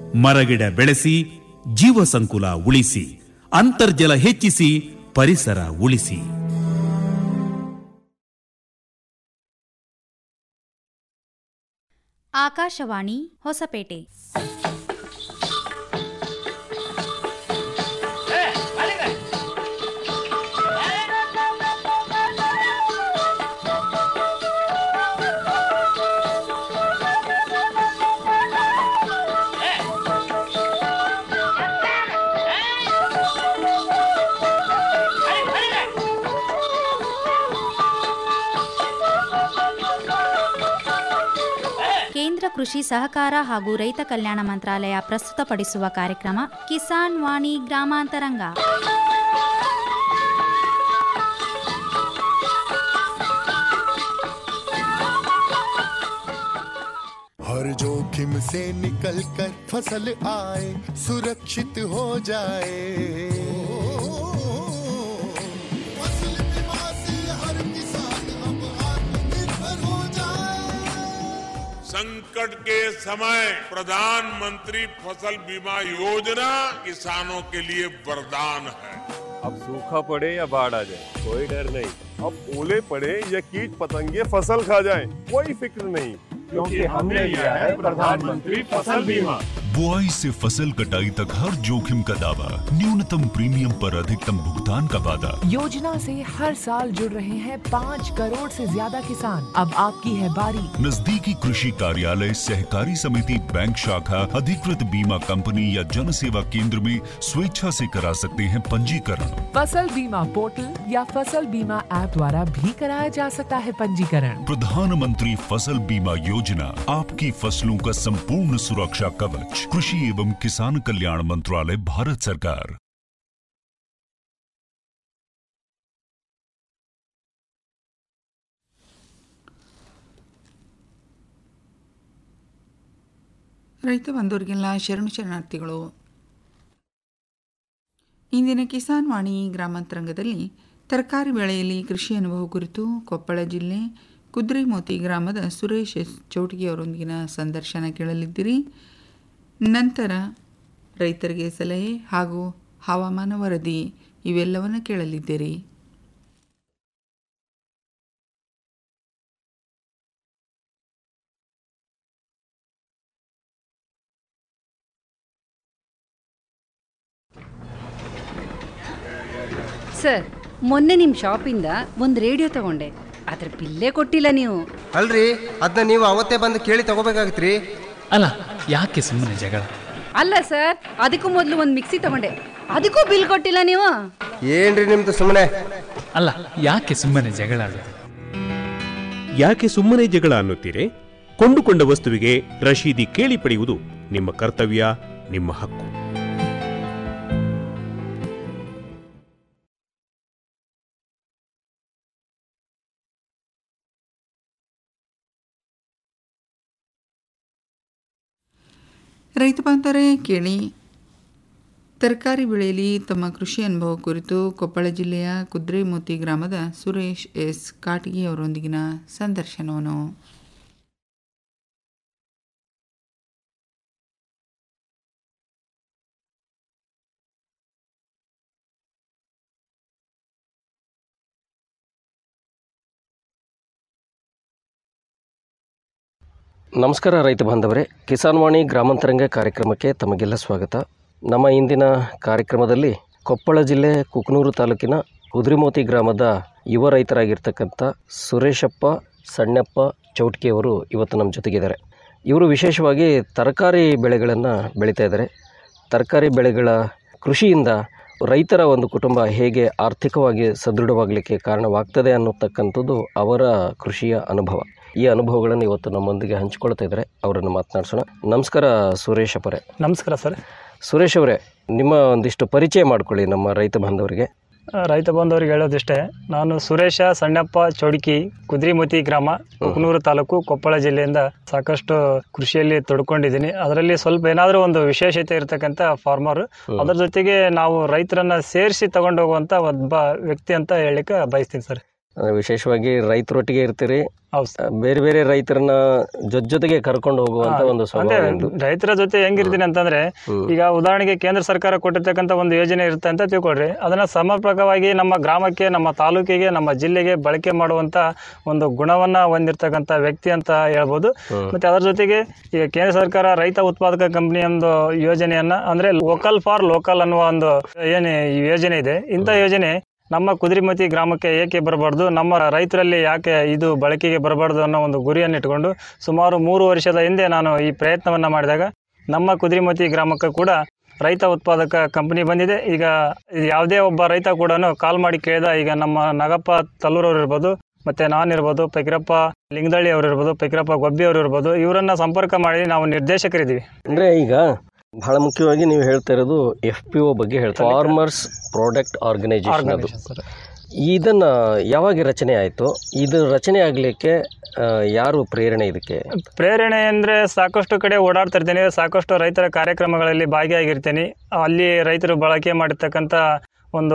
ಮರಗಿಡ ಬೆಳೆಸಿ ಜೀವ ಸಂಕುಲ ಉಳಿಸಿ ಅಂತರ್ಜಲ ಹೆಚ್ಚಿಸಿ ಪರಿಸರ ಉಳಿಸಿ ಆಕಾಶವಾಣಿ ಹೊಸಪೇಟೆ ಕೇಂದ್ರ ಕೃಷಿ ಸಹಕಾರ ಹಾಗೂ ರೈತ ಕಲ್ಯಾಣ ಮಂತ್ರಾಲಯ ಪ್ರಸ್ತುತಪಡಿಸುವ ಕಾರ್ಯಕ್ರಮ ಕಿಸಾನ್ ವಾಣಿ ಗ್ರಾಮಾಂತರಂಗ हर जोखिम से निकल कर फसल आए सुरक्षित हो जाए फसल बीमा से हर किसान अब आत्मनिर्भर हो जाए संकट के समय प्रधानमंत्री फसल बीमा योजना किसानों के लिए वरदान है अब सूखा पड़े या बाढ़ आ जाए कोई डर नहीं अब ओले पड़े या कीट पतंगे फसल खा जाए कोई फिक्र नहीं क्योंकि हमने लिया है प्रधानमंत्री फसल बीमा बुआई से फसल कटाई तक हर जोखिम का दावा न्यूनतम प्रीमियम पर अधिकतम भुगतान का वादा योजना से हर साल जुड़ रहे हैं पाँच करोड़ से ज्यादा किसान अब आपकी है बारी नजदीकी कृषि कार्यालय सहकारी समिति बैंक शाखा अधिकृत बीमा कंपनी या जन सेवा केंद्र में स्वेच्छा से करा सकते हैं पंजीकरण फसल बीमा पोर्टल या फसल बीमा ऐप द्वारा भी कराया जा सकता है पंजीकरण प्रधानमंत्री फसल बीमा योजना आपकी फसलों का संपूर्ण सुरक्षा कवच कृषि एवं किसान कल्याण मंत्रालय भारत सरकार ರೈತ ಬಂಧುವರಿಗೆಲ್ಲ ಶರಣು ಶರಣಾರ್ಥಿಗಳು ಇಂದಿನ ಕಿಸಾನ್ ವಾಣಿ ಗ್ರಾಮಾಂತರಂಗದಲ್ಲಿ ತರಕಾರಿ ಬೆಳೆಯಲ್ಲಿ ಕೃಷಿ ಅನುಭವ ಕುರಿತು ಕೊಪ್ಪಳ ಜಿಲ್ಲೆ ಕುದ್ರೆಮೋತಿ ಗ್ರಾಮದ ಸುರೇಶ್ ಎಸ್ ಚೌಟಿಗೆಯವರೊಂದಿಗಿನ ಸಂದರ್ಶನ ಕೇಳಲಿದ್ದೀರಿ ನಂತರ ರೈತರಿಗೆ ಸಲಹೆ ಹಾಗೂ ಹವಾಮಾನ ವರದಿ ಇವೆಲ್ಲವನ್ನು ಕೇಳಲಿದ್ದೀರಿ ಸರ್ ಮೊನ್ನೆ ನಿಮ್ಮ ಶಾಪಿಂದ ಒಂದು ರೇಡಿಯೋ ತಗೊಂಡೆ ಅದ್ರ ಬಿಲ್ಲೇ ಕೊಟ್ಟಿಲ್ಲ ನೀವು ಅಲ್ರಿ ಅದನ್ನ ನೀವು ಅವತ್ತೇ ಬಂದು ಕೇಳಿ ತಗೋಬೇಕಾಗಿತ್ರಿ ಅಲ್ಲ ಯಾಕೆ ಸುಮ್ಮನೆ ಜಗಳ ಅಲ್ಲ ಸರ್ ಅದಕ್ಕೂ ಮೊದಲು ಒಂದು ಮಿಕ್ಸಿ ತಗೊಂಡೆ ಅದಕ್ಕೂ ಬಿಲ್ ಕೊಟ್ಟಿಲ್ಲ ನೀವು ಏನ್ರಿ ನಿಮ್ದು ಸುಮ್ಮನೆ ಅಲ್ಲ ಯಾಕೆ ಸುಮ್ಮನೆ ಜಗಳ ಆಡೋದು ಯಾಕೆ ಸುಮ್ಮನೆ ಜಗಳ ಅನ್ನುತ್ತೀರಿ ಕೊಂಡುಕೊಂಡ ವಸ್ತುವಿಗೆ ರಶೀದಿ ಕೇಳಿ ಪಡೆಯುವುದು ನಿಮ್ಮ ಕರ್ತವ್ಯ ನಿಮ್ಮ ಹಕ್ಕು ರೈತ ಬಾಂಧವರೇ ಕೇಳಿ ತರಕಾರಿ ಬೆಳೆಯಲ್ಲಿ ತಮ್ಮ ಕೃಷಿ ಅನುಭವ ಕುರಿತು ಕೊಪ್ಪಳ ಜಿಲ್ಲೆಯ ಕುದ್ರೆಮೋತಿ ಗ್ರಾಮದ ಸುರೇಶ್ ಎಸ್ ಕಾಟಗಿ ಅವರೊಂದಿಗಿನ ಸಂದರ್ಶನವನ್ನು ನಮಸ್ಕಾರ ರೈತ ಬಾಂಧವರೇ ಕಿಸಾನ್ ವಾಣಿ ಗ್ರಾಮಾಂತರಂಗ ಕಾರ್ಯಕ್ರಮಕ್ಕೆ ತಮಗೆಲ್ಲ ಸ್ವಾಗತ ನಮ್ಮ ಇಂದಿನ ಕಾರ್ಯಕ್ರಮದಲ್ಲಿ ಕೊಪ್ಪಳ ಜಿಲ್ಲೆ ಕುಕನೂರು ತಾಲೂಕಿನ ಕುದ್ರಿಮೋತಿ ಗ್ರಾಮದ ಯುವ ರೈತರಾಗಿರ್ತಕ್ಕಂಥ ಸುರೇಶಪ್ಪ ಸಣ್ಣಪ್ಪ ಚೌಟ್ಕಿಯವರು ಇವತ್ತು ನಮ್ಮ ಜೊತೆಗಿದ್ದಾರೆ ಇವರು ವಿಶೇಷವಾಗಿ ತರಕಾರಿ ಬೆಳೆಗಳನ್ನು ಬೆಳೀತಾ ಇದ್ದಾರೆ ತರಕಾರಿ ಬೆಳೆಗಳ ಕೃಷಿಯಿಂದ ರೈತರ ಒಂದು ಕುಟುಂಬ ಹೇಗೆ ಆರ್ಥಿಕವಾಗಿ ಸದೃಢವಾಗಲಿಕ್ಕೆ ಕಾರಣವಾಗ್ತದೆ ಅನ್ನತಕ್ಕಂಥದ್ದು ಅವರ ಕೃಷಿಯ ಅನುಭವ ಈ ಅನುಭವಗಳನ್ನು ಇವತ್ತು ನಮ್ಮೊಂದಿಗೆ ಹಂಚಿಕೊಳ್ತಾ ಇದ್ದಾರೆ ಅವರನ್ನು ಮಾತನಾಡಿಸೋಣ ನಮಸ್ಕಾರ ಸುರೇಶ್ ಅವರೇ ನಮಸ್ಕಾರ ಸರ್ ಸುರೇಶ್ ಅವರೇ ನಿಮ್ಮ ಒಂದಿಷ್ಟು ಪರಿಚಯ ಮಾಡ್ಕೊಳ್ಳಿ ನಮ್ಮ ರೈತ ಬಾಂಧವರಿಗೆ ರೈತ ಬಂಧುವರಿಗೆ ಹೇಳೋದಿಷ್ಟೇ ನಾನು ಸುರೇಶ ಸಣ್ಣಪ್ಪ ಚೌಡಿಕಿ ಕುದ್ರಿಮತಿ ಗ್ರಾಮ ಕುಕನೂರು ತಾಲೂಕು ಕೊಪ್ಪಳ ಜಿಲ್ಲೆಯಿಂದ ಸಾಕಷ್ಟು ಕೃಷಿಯಲ್ಲಿ ತೊಡ್ಕೊಂಡಿದ್ದೀನಿ ಅದರಲ್ಲಿ ಸ್ವಲ್ಪ ಏನಾದರೂ ಒಂದು ವಿಶೇಷತೆ ಇರತಕ್ಕಂಥ ಫಾರ್ಮರ್ ಅದ್ರ ಜೊತೆಗೆ ನಾವು ರೈತರನ್ನ ಸೇರಿಸಿ ತಗೊಂಡು ಹೋಗುವಂತ ಒಬ್ಬ ವ್ಯಕ್ತಿ ಅಂತ ಹೇಳಿಕ್ಕೆ ಬಯಸ್ತೀನಿ ಸರ್ ಅಂದ್ರೆ ವಿಶೇಷವಾಗಿ ರೈತರೊಟ್ಟಿಗೆ ಇರ್ತೀರಿ ಬೇರೆ ಬೇರೆ ರೈತರನ್ನ ಜೊತೆ ಜೊತೆಗೆ ಕರ್ಕೊಂಡು ಹೋಗುವಂತ ಒಂದು ಅಂದ್ರೆ ಸ್ವಭಾವ ನಿಮ್ದು. ರೈತರ ಜೊತೆ ಹೆಂಗಿರ್ತೀನಿ ಅಂತಂದ್ರೆ ಈಗ ಉದಾಹರಣೆಗೆ ಕೇಂದ್ರ ಸರ್ಕಾರ ಕೊಟ್ಟಿರ್ತಕ್ಕಂಥ ಒಂದು ಯೋಜನೆ ಇರುತ್ತೆ ಅಂತ ತಿಳ್ಕೊಳ್ರಿ ಅದನ್ನ ಸಮರ್ಪಕವಾಗಿ ನಮ್ಮ ಗ್ರಾಮಕ್ಕೆ ನಮ್ಮ ತಾಲೂಕಿಗೆ ನಮ್ಮ ಜಿಲ್ಲೆಗೆ ಬಳಕೆ ಮಾಡುವಂತ ಒಂದು ಗುಣವನ್ನ ಹೊಂದಿರತಕ್ಕಂಥ ವ್ಯಕ್ತಿ ಅಂತ ಹೇಳ್ಬೋದು ಮತ್ತೆ ಅದರ ಜೊತೆಗೆ ಈಗ ಕೇಂದ್ರ ಸರ್ಕಾರ ರೈತ ಉತ್ಪಾದಕ ಕಂಪನಿ ಒಂದು ಯೋಜನೆಯನ್ನ ಅಂದ್ರೆ ಲೋಕಲ್ ಫಾರ್ ಲೋಕಲ್ ಅನ್ನುವ ಒಂದು ಏನು ಈ ಯೋಜನೆ ಇದೆ ಇಂಥ ಯೋಜನೆ ನಮ್ಮ ಕುದುರೆಮತಿ ಗ್ರಾಮಕ್ಕೆ ಏಕೆ ಬರಬಾರ್ದು ನಮ್ಮ ರೈತರಲ್ಲಿ ಯಾಕೆ ಇದು ಬಳಕೆಗೆ ಬರಬಾರ್ದು ಅನ್ನೋ ಒಂದು ಗುರಿಯನ್ನು ಇಟ್ಕೊಂಡು ಸುಮಾರು ಮೂರು ವರ್ಷದ ಹಿಂದೆ ನಾನು ಈ ಪ್ರಯತ್ನವನ್ನು ಮಾಡಿದಾಗ ನಮ್ಮ ಕುದುರೆಮತಿ ಗ್ರಾಮಕ್ಕೆ ಕೂಡ ರೈತ ಉತ್ಪಾದಕ ಕಂಪನಿ ಬಂದಿದೆ ಈಗ ಯಾವುದೇ ಒಬ್ಬ ರೈತ ಕೂಡ ಕಾಲ್ ಮಾಡಿ ಕೇಳಿದ ಈಗ ನಮ್ಮ ನಾಗಪ್ಪ ತಲ್ಲೂರವ್ರು ಇರ್ಬೋದು ಮತ್ತೆ ನಾನಿರ್ಬೋದು ಪೈಕಿರಪ್ಪ ಲಿಂಗದಳ್ಳಿ ಅವರು ಇರ್ಬೋದು ಪೈಕಿರಪ್ಪ ಗೊಬ್ಬಿ ಅವರು ಇರ್ಬೋದು ಇವರನ್ನ ಸಂಪರ್ಕ ಮಾಡಿ ನಾವು ನಿರ್ದೇಶಕರಿದ್ದೀವಿ ಅಂದ್ರೆ ಈಗ ಬಹಳ ಮುಖ್ಯವಾಗಿ ನೀವು ಹೇಳ್ತಾ ಇರೋದು ಎಫ್ ಪಿ ಒ ಬಗ್ಗೆ ಹೇಳ್ತಾರೆ ಫಾರ್ಮರ್ಸ್ ಪ್ರಾಡಕ್ಟ್ ಆರ್ಗನೈಸೇಷನ್ ಅದು ಇದನ್ನ ಯಾವಾಗ ರಚನೆ ಆಯಿತು ಇದು ರಚನೆ ಆಗಲಿಕ್ಕೆ ಯಾರು ಪ್ರೇರಣೆ ಇದಕ್ಕೆ ಪ್ರೇರಣೆ ಅಂದರೆ ಸಾಕಷ್ಟು ಕಡೆ ಓಡಾಡ್ತಿರ್ತೀನಿ ಸಾಕಷ್ಟು ರೈತರ ಕಾರ್ಯಕ್ರಮಗಳಲ್ಲಿ ಭಾಗಿಯಾಗಿರ್ತೀನಿ ಅಲ್ಲಿ ರೈತರು ಬಳಕೆ ಮಾಡಿರ್ತಕ್ಕಂಥ ಒಂದು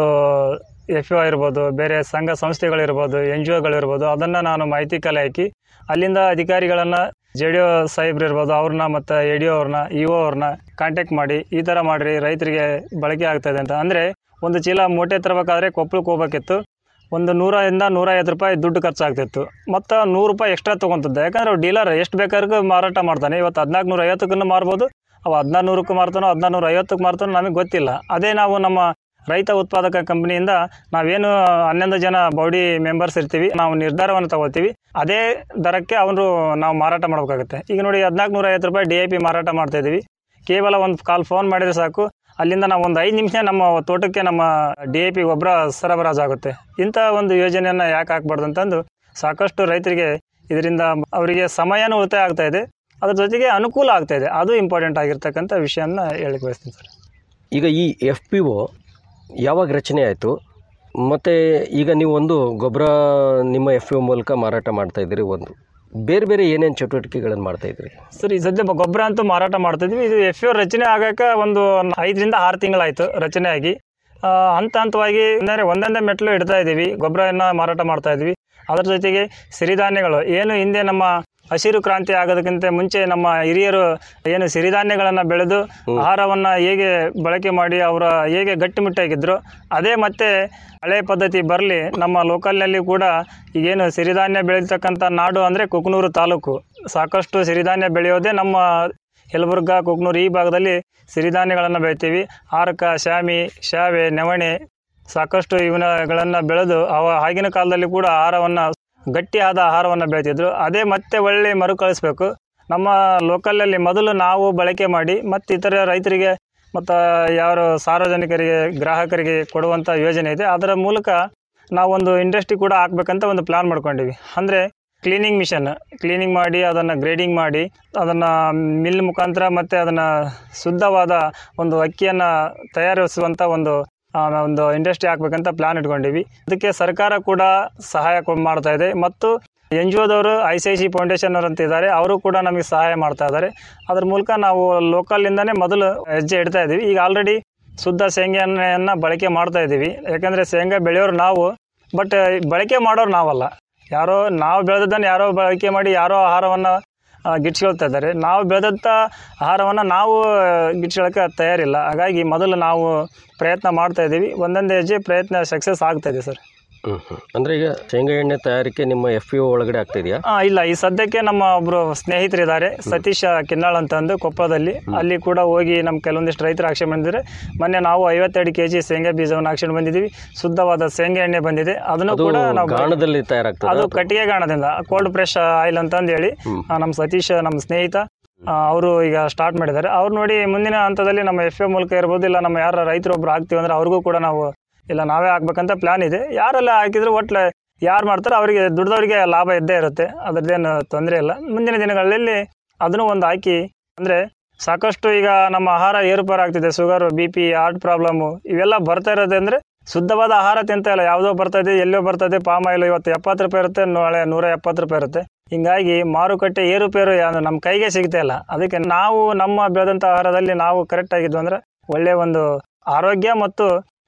ಎಫ್ ಯು ಇರ್ಬೋದು ಬೇರೆ ಸಂಘ ಸಂಸ್ಥೆಗಳಿರ್ಬೋದು ಎನ್ ಜಿ ಒಗಳಿರ್ಬೋದು ಅದನ್ನು ನಾನು ಮಾಹಿತಿ ಕಲೆ ಹಾಕಿ ಅಲ್ಲಿಂದ ಅಧಿಕಾರಿಗಳನ್ನು ಜೆ ಡಿ ಒ ಸಾಹೇಬ್ರು ಇರ್ಬೋದು ಅವ್ರನ್ನ ಮತ್ತು ಎ ಡಿ ಒ ಅವ್ರನ್ನ ಇ ಒ ಅವ್ರನ್ನ ಕಾಂಟ್ಯಾಕ್ಟ್ ಮಾಡಿ ಈ ಥರ ಮಾಡಿರಿ ರೈತರಿಗೆ ಬಳಕೆ ಆಗ್ತಾಯಿದೆ ಅಂತ ಅಂದರೆ ಒಂದು ಚೀಲ ಮೂಟೆ ತರಬೇಕಾದ್ರೆ ಕೊಪ್ಪಳಕ್ಕೆ ಹೋಗ್ಬೇಕಿತ್ತು ಒಂದು ನೂರರಿಂದ ನೂರ ಐವತ್ತು ರೂಪಾಯಿ ದುಡ್ಡು ಖರ್ಚಾಗ್ತಿತ್ತು ಮತ್ತು ನೂರು ರೂಪಾಯಿ ಎಕ್ಸ್ಟ್ರಾ ತೊಗೊತಿದ್ದೆ ಯಾಕಂದ್ರೆ ಡೀಲರ್ ಎಷ್ಟು ಬೇಕಾದ್ರೂ ಮಾರಾಟ ಮಾಡ್ತಾನೆ ಇವತ್ತು ಹದಿನಾಲ್ಕು ನೂರ ಐವತ್ತಕ್ಕೂ ಮಾರ್ಬೋದು ಅವ ಹದಿನಾರು ನೂರಕ್ಕೆ ಮಾರ್ತಾನೋ ಹದಿನಾರು ನೂರ ಐವತ್ತಕ್ಕೆ ಮಾರ್ತಾನೋ ನಮಗೆ ಗೊತ್ತಿಲ್ಲ ಅದೇ ನಾವು ನಮ್ಮ ರೈತ ಉತ್ಪಾದಕ ಕಂಪನಿಯಿಂದ ನಾವೇನು ಹನ್ನೊಂದು ಜನ ಬಾಡಿ ಮೆಂಬರ್ಸ್ ಇರ್ತೀವಿ ನಾವು ನಿರ್ಧಾರವನ್ನು ತಗೋತೀವಿ ಅದೇ ದರಕ್ಕೆ ಅವರು ನಾವು ಮಾರಾಟ ಮಾಡಬೇಕಾಗುತ್ತೆ ಈಗ ನೋಡಿ ಹದಿನಾಲ್ಕು ನೂರ ಐವತ್ತು ರೂಪಾಯಿ ಡಿ ಐ ಪಿ ಮಾರಾಟ ಮಾಡ್ತಾ ಇದೀವಿ ಕೇವಲ ಒಂದು ಕಾಲ್ ಫೋನ್ ಮಾಡಿದ್ರೆ ಸಾಕು ಅಲ್ಲಿಂದ ನಾವು ಒಂದು ಐದು ನಿಮಿಷ ನಮ್ಮ ತೋಟಕ್ಕೆ ನಮ್ಮ ಡಿ ಐ ಪಿ ಗೊಬ್ಬರ ಸರಬರಾಜು ಆಗುತ್ತೆ ಇಂಥ ಒಂದು ಯೋಜನೆಯನ್ನು ಯಾಕೆ ಹಾಕ್ಬಾರ್ದು ಅಂತಂದು ಸಾಕಷ್ಟು ರೈತರಿಗೆ ಇದರಿಂದ ಅವರಿಗೆ ಸಮಯನೂ ಉಳಿತಾಯ ಆಗ್ತಾ ಇದೆ ಅದ್ರ ಜೊತೆಗೆ ಅನುಕೂಲ ಆಗ್ತಾ ಇದೆ ಅದು ಇಂಪಾರ್ಟೆಂಟ್ ಆಗಿರ್ತಕ್ಕಂಥ ವಿಷಯನ ಹೇಳಿ ಬಯಸ್ತೀನಿ ಸರ್ ಈಗ ಈ ಎಫ್ ಪಿ ಒ ಯಾವಾಗ ರಚನೆ ಆಯಿತು ಮತ್ತು ಈಗ ನೀವು ಒಂದು ಗೊಬ್ಬರ ನಿಮ್ಮ ಎಫ್ ಪಿ ಒ ಮೂಲಕ ಮಾರಾಟ ಮಾಡ್ತಾ ಇದ್ದೀರಿ ಒಂದು ಬೇರೆ ಬೇರೆ ಏನೇನು ಚಟುವಟಿಕೆಗಳನ್ನು ಮಾಡ್ತಾ ಇದ್ದೀರಿ ಸರ್ ಈ ಸದ್ಯ ಬ- ಗೊಬ್ಬರ ಅಂತೂ ಮಾರಾಟ ಮಾಡ್ತಿದ್ವಿ ಇದು ಎಫ್ ಯು ರಚನೆ ಆಗಕ್ಕೆ ಒಂದು ಐದರಿಂದ ಆರು ತಿಂಗಳಾಯಿತು ರಚನೆ ಆಗಿ ಆ, ಹಂತ ಹಂತವಾಗಿ ಅಂದರೆ ಒಂದೊಂದೇ ಮೆಟ್ಲು ಇಡ್ತಾ ಇದ್ದೀವಿ ಗೊಬ್ಬರನ ಮಾರಾಟ ಮಾಡ್ತಾ ಇದ್ವಿ ಅದರ ಜೊತೆಗೆ ಸಿರಿಧಾನ್ಯಗಳು ಏನು ಹಿಂದೆ ನಮ್ಮ ಹಸಿರು ಕ್ರಾಂತಿ ಆಗೋದಕ್ಕಿಂತ ಮುಂಚೆ ನಮ್ಮ ಹಿರಿಯರು ಏನು ಸಿರಿಧಾನ್ಯಗಳನ್ನು ಬೆಳೆದು ಆಹಾರವನ್ನು ಹೇಗೆ ಬಳಕೆ ಮಾಡಿ ಅವರ ಹೇಗೆ ಗಟ್ಟಿಮುಟ್ಟಾಗಿದ್ರು ಅದೇ ಮತ್ತೆ ಹಳೆ ಪದ್ಧತಿ ಬರಲಿ ನಮ್ಮ ಲೋಕಲ್ನಲ್ಲಿ ಕೂಡ ಈಗೇನು ಸಿರಿಧಾನ್ಯ ಬೆಳೀತಕ್ಕಂಥ ನಾಡು ಅಂದರೆ ಕುಕ್ನೂರು ತಾಲೂಕು ಸಾಕಷ್ಟು ಸಿರಿಧಾನ್ಯ ಬೆಳೆಯೋದೇ ನಮ್ಮ ಯಲಬುರ್ಗ ಕುಕ್ನೂರು ಈ ಭಾಗದಲ್ಲಿ ಸಿರಿಧಾನ್ಯಗಳನ್ನು ಬೆಳಿತೀವಿ ಆರಕ ಶಾಮಿ ಶಾವೆ ನವಣೆ ಸಾಕಷ್ಟು ಇವನಗಳನ್ನು ಬೆಳೆದು ಅವ ಆಗಿನ ಕಾಲದಲ್ಲಿ ಕೂಡ ಆಹಾರವನ್ನು ಗಟ್ಟಿಯಾದ ಆಹಾರವನ್ನು ಬೆಳಿತಿದ್ರು ಅದೇ ಮತ್ತೆ ಒಳ್ಳೆ ಮರುಕಳಿಸ್ಬೇಕು ನಮ್ಮ ಲೋಕಲಲ್ಲಿ ಮೊದಲು ನಾವು ಬಳಕೆ ಮಾಡಿ ಮತ್ತು ಇತರ ರೈತರಿಗೆ ಮತ್ತು ಯಾರು ಸಾರ್ವಜನಿಕರಿಗೆ ಗ್ರಾಹಕರಿಗೆ ಕೊಡುವಂಥ ಯೋಜನೆ ಇದೆ ಅದರ ಮೂಲಕ ನಾವೊಂದು ಇಂಡಸ್ಟ್ರಿ ಕೂಡ ಹಾಕ್ಬೇಕಂತ ಒಂದು ಪ್ಲಾನ್ ಮಾಡ್ಕೊಂಡಿವಿ ಅಂದರೆ ಕ್ಲೀನಿಂಗ್ ಮಿಷನ್ ಕ್ಲೀನಿಂಗ್ ಮಾಡಿ ಅದನ್ನು ಗ್ರೇಡಿಂಗ್ ಮಾಡಿ ಅದನ್ನು ಮಿಲ್ ಮುಖಾಂತರ ಮತ್ತು ಅದನ್ನು ಶುದ್ಧವಾದ ಒಂದು ಅಕ್ಕಿಯನ್ನು ತಯಾರಿಸುವಂಥ ಒಂದು ಆ, ಒಂದು ಇಂಡಸ್ಟ್ರಿ ಹಾಕ್ಬೇಕಂತ ಪ್ಲಾನ್ ಇಟ್ಕೊಂಡಿವಿ ಅದಕ್ಕೆ ಸರ್ಕಾರ ಕೂಡ ಸಹಾಯ ಕೊ- ಮಾಡ್ತಾ ಇದೆ ಮತ್ತು ಎನ್ ಜಿ ಒದವರು I C I C foundation ಅವರು ಅಂತ ಇದ್ದಾರೆ ಅವರು ಕೂಡ ನಮಗೆ ಸಹಾಯ ಮಾಡ್ತಾ ಇದ್ದಾರೆ ಅದ್ರ ಮೂಲಕ ನಾವು ಲೋಕಲಿಂದನೇ ಮೊದಲು ಹೆಜ್ಜೆ ಇಡ್ತಾ ಇದ್ದೀವಿ ಈಗ ಆಲ್ರೆಡಿ ಶುದ್ಧ ಶೇಂಗಾ ಎಣ್ಣೆಯನ್ನು ಬಳಕೆ ಮಾಡ್ತಾ ಇದ್ದೀವಿ ಯಾಕಂದರೆ ಶೇಂಗಾ ಬೆಳೆಯೋರು ನಾವು ಬಟ್ ಬಳಕೆ ಮಾಡೋರು ನಾವಲ್ಲ ಯಾರೋ ನಾವು ಬೆಳೆದದ್ದನ್ನು ಯಾರೋ ಬಳಕೆ ಮಾಡಿ ಯಾರೋ ಆಹಾರವನ್ನು ಗಿಟ್ಸ್ಕೊಳ್ತಾ ಇದ್ದಾರೆ ನಾವು ಬೆಳೆದಂಥ ಆಹಾರವನ್ನು ನಾವು ಗಿಟ್ಸ್ಕೊಳ್ಳೋಕ್ಕೆ ತಯಾರಿಲ್ಲ ಹಾಗಾಗಿ ಮೊದಲು ನಾವು ಪ್ರಯತ್ನ ಮಾಡ್ತಾ ಇದ್ದೀವಿ ಒಂದೊಂದು ಹೆಜ್ಜೆ ಪ್ರಯತ್ನ ಸಕ್ಸಸ್ ಆಗ್ತಾ ಇದೆ ಸರ್ ಹ್ಞೂ ಹ್ಞೂ ಅಂದರೆ ಈಗ ಶೇಂಗಾ ಎಣ್ಣೆ ತಯಾರಿಕೆ ನಿಮ್ಮ ಎಫ್ ಪಿ ಒ ಒಳಗಡೆ ಆಗ್ತಿದೆಯಾ ಆ, ಇಲ್ಲ ಈ ಸದ್ಯಕ್ಕೆ ನಮ್ಮ ಒಬ್ರು ಸ್ನೇಹಿತರಿದ್ದಾರೆ ಸತೀಶ್ ಕಿನ್ನಾಳ್ ಅಂತಂದು ಕೊಪ್ಪದಲ್ಲಿ ಅಲ್ಲಿ ಕೂಡ ಹೋಗಿ ನಮ್ಮ ಕೆಲವೊಂದಿಷ್ಟು ರೈತರು ಆಕ್ಷನ್ ಬಂದಿದ್ದಾರೆ ಮೊನ್ನೆ ನಾವು ಐವತ್ತೆರಡು ಕೆ ಜಿ ಶೇಂಗಾ ಬೀಜವನ್ನು ಆಕ್ಷನ್ ಬಂದಿದ್ದೀವಿ ಶುದ್ಧವಾದ ಶೇಂಗಾ ಎಣ್ಣೆ ಬಂದಿದೆ ಅದನ್ನು ಅದು ಕೂಡ ನಾವು ಗಾಣದಲ್ಲಿ ತಯಾರಾಗ್ತದೆ ಅದು ಕಟ್ಟಿಗೆ ಗಾಣದಿಂದ ಕೋಲ್ಡ್ ಪ್ರೆಶ್ ಆಯಿಲ್ ಅಂತಂದು ಹೇಳಿ ಆ, ನಮ್ಮ ಸತೀಶ್ ನಮ್ಮ ಸ್ನೇಹಿತ ಅವರು ಈಗ ಸ್ಟಾರ್ಟ್ ಮಾಡಿದ್ದಾರೆ ಅವ್ರು ನೋಡಿ ಮುಂದಿನ ಹಂತದಲ್ಲಿ ನಮ್ಮ ಎಫ್ ಎ ಮೂಲಕ ಇರ್ಬೋದು ಇಲ್ಲ ನಮ್ಮ ಯಾರ ರೈತರು ಒಬ್ರು ಆಗ್ತೀವಿ ಅಂದ್ರೆ ಅವ್ರಿಗೂ ಕೂಡ ನಾವು ಇಲ್ಲ ನಾವೇ ಹಾಕ್ಬೇಕಂತ ಪ್ಲಾನ್ ಇದೆ ಯಾರೆಲ್ಲ ಹಾಕಿದ್ರು ಒಟ್ಲೆ ಯಾರು ಮಾಡ್ತಾರೋ ಅವರಿಗೆ ದುಡ್ದವರಿಗೆ ಲಾಭ ಇದ್ದೇ ಇರುತ್ತೆ ಅದ್ರದ್ದೇನು ತೊಂದರೆ ಇಲ್ಲ ಮುಂದಿನ ದಿನಗಳಲ್ಲಿ ಅದನ್ನು ಒಂದು ಹಾಕಿ ಅಂದರೆ ಸಾಕಷ್ಟು ಈಗ ನಮ್ಮ ಆಹಾರ ಏರುಪೇರು ಆಗ್ತಿದೆ sugar B P heart problem ಇವೆಲ್ಲ ಬರ್ತಾ ಇರೋದು ಅಂದರೆ ಶುದ್ಧವಾದ ಆಹಾರ ತಿಂತ ಇಲ್ಲ ಯಾವುದೋ ಬರ್ತಾ ಇದೆ ಎಲ್ಲೋ ಬರ್ತಾ ಇದೆ ಪಾಮ್ ಆಯಿಲ್ ಇವತ್ತು ಎಪ್ಪತ್ತು ರೂಪಾಯಿ ಇರುತ್ತೆ ನಾಳೆ ನೂರ ಎಪ್ಪತ್ತು ರೂಪಾಯಿ ಇರುತ್ತೆ ಹಿಂಗಾಗಿ ಮಾರುಕಟ್ಟೆ ಏರುಪೇರು ಯಾವ್ದು ನಮ್ಮ ಕೈಗೆ ಸಿಗ್ತಾ ಇಲ್ಲ ಅದಕ್ಕೆ ನಾವು ನಮ್ಮ ಬೆಳೆದಂಥ ಆಹಾರದಲ್ಲಿ ನಾವು ಕರೆಕ್ಟ್ ಆಗಿದ್ವು ಅಂದ್ರೆ ಒಳ್ಳೆಯ ಒಂದು ಆರೋಗ್ಯ ಮತ್ತು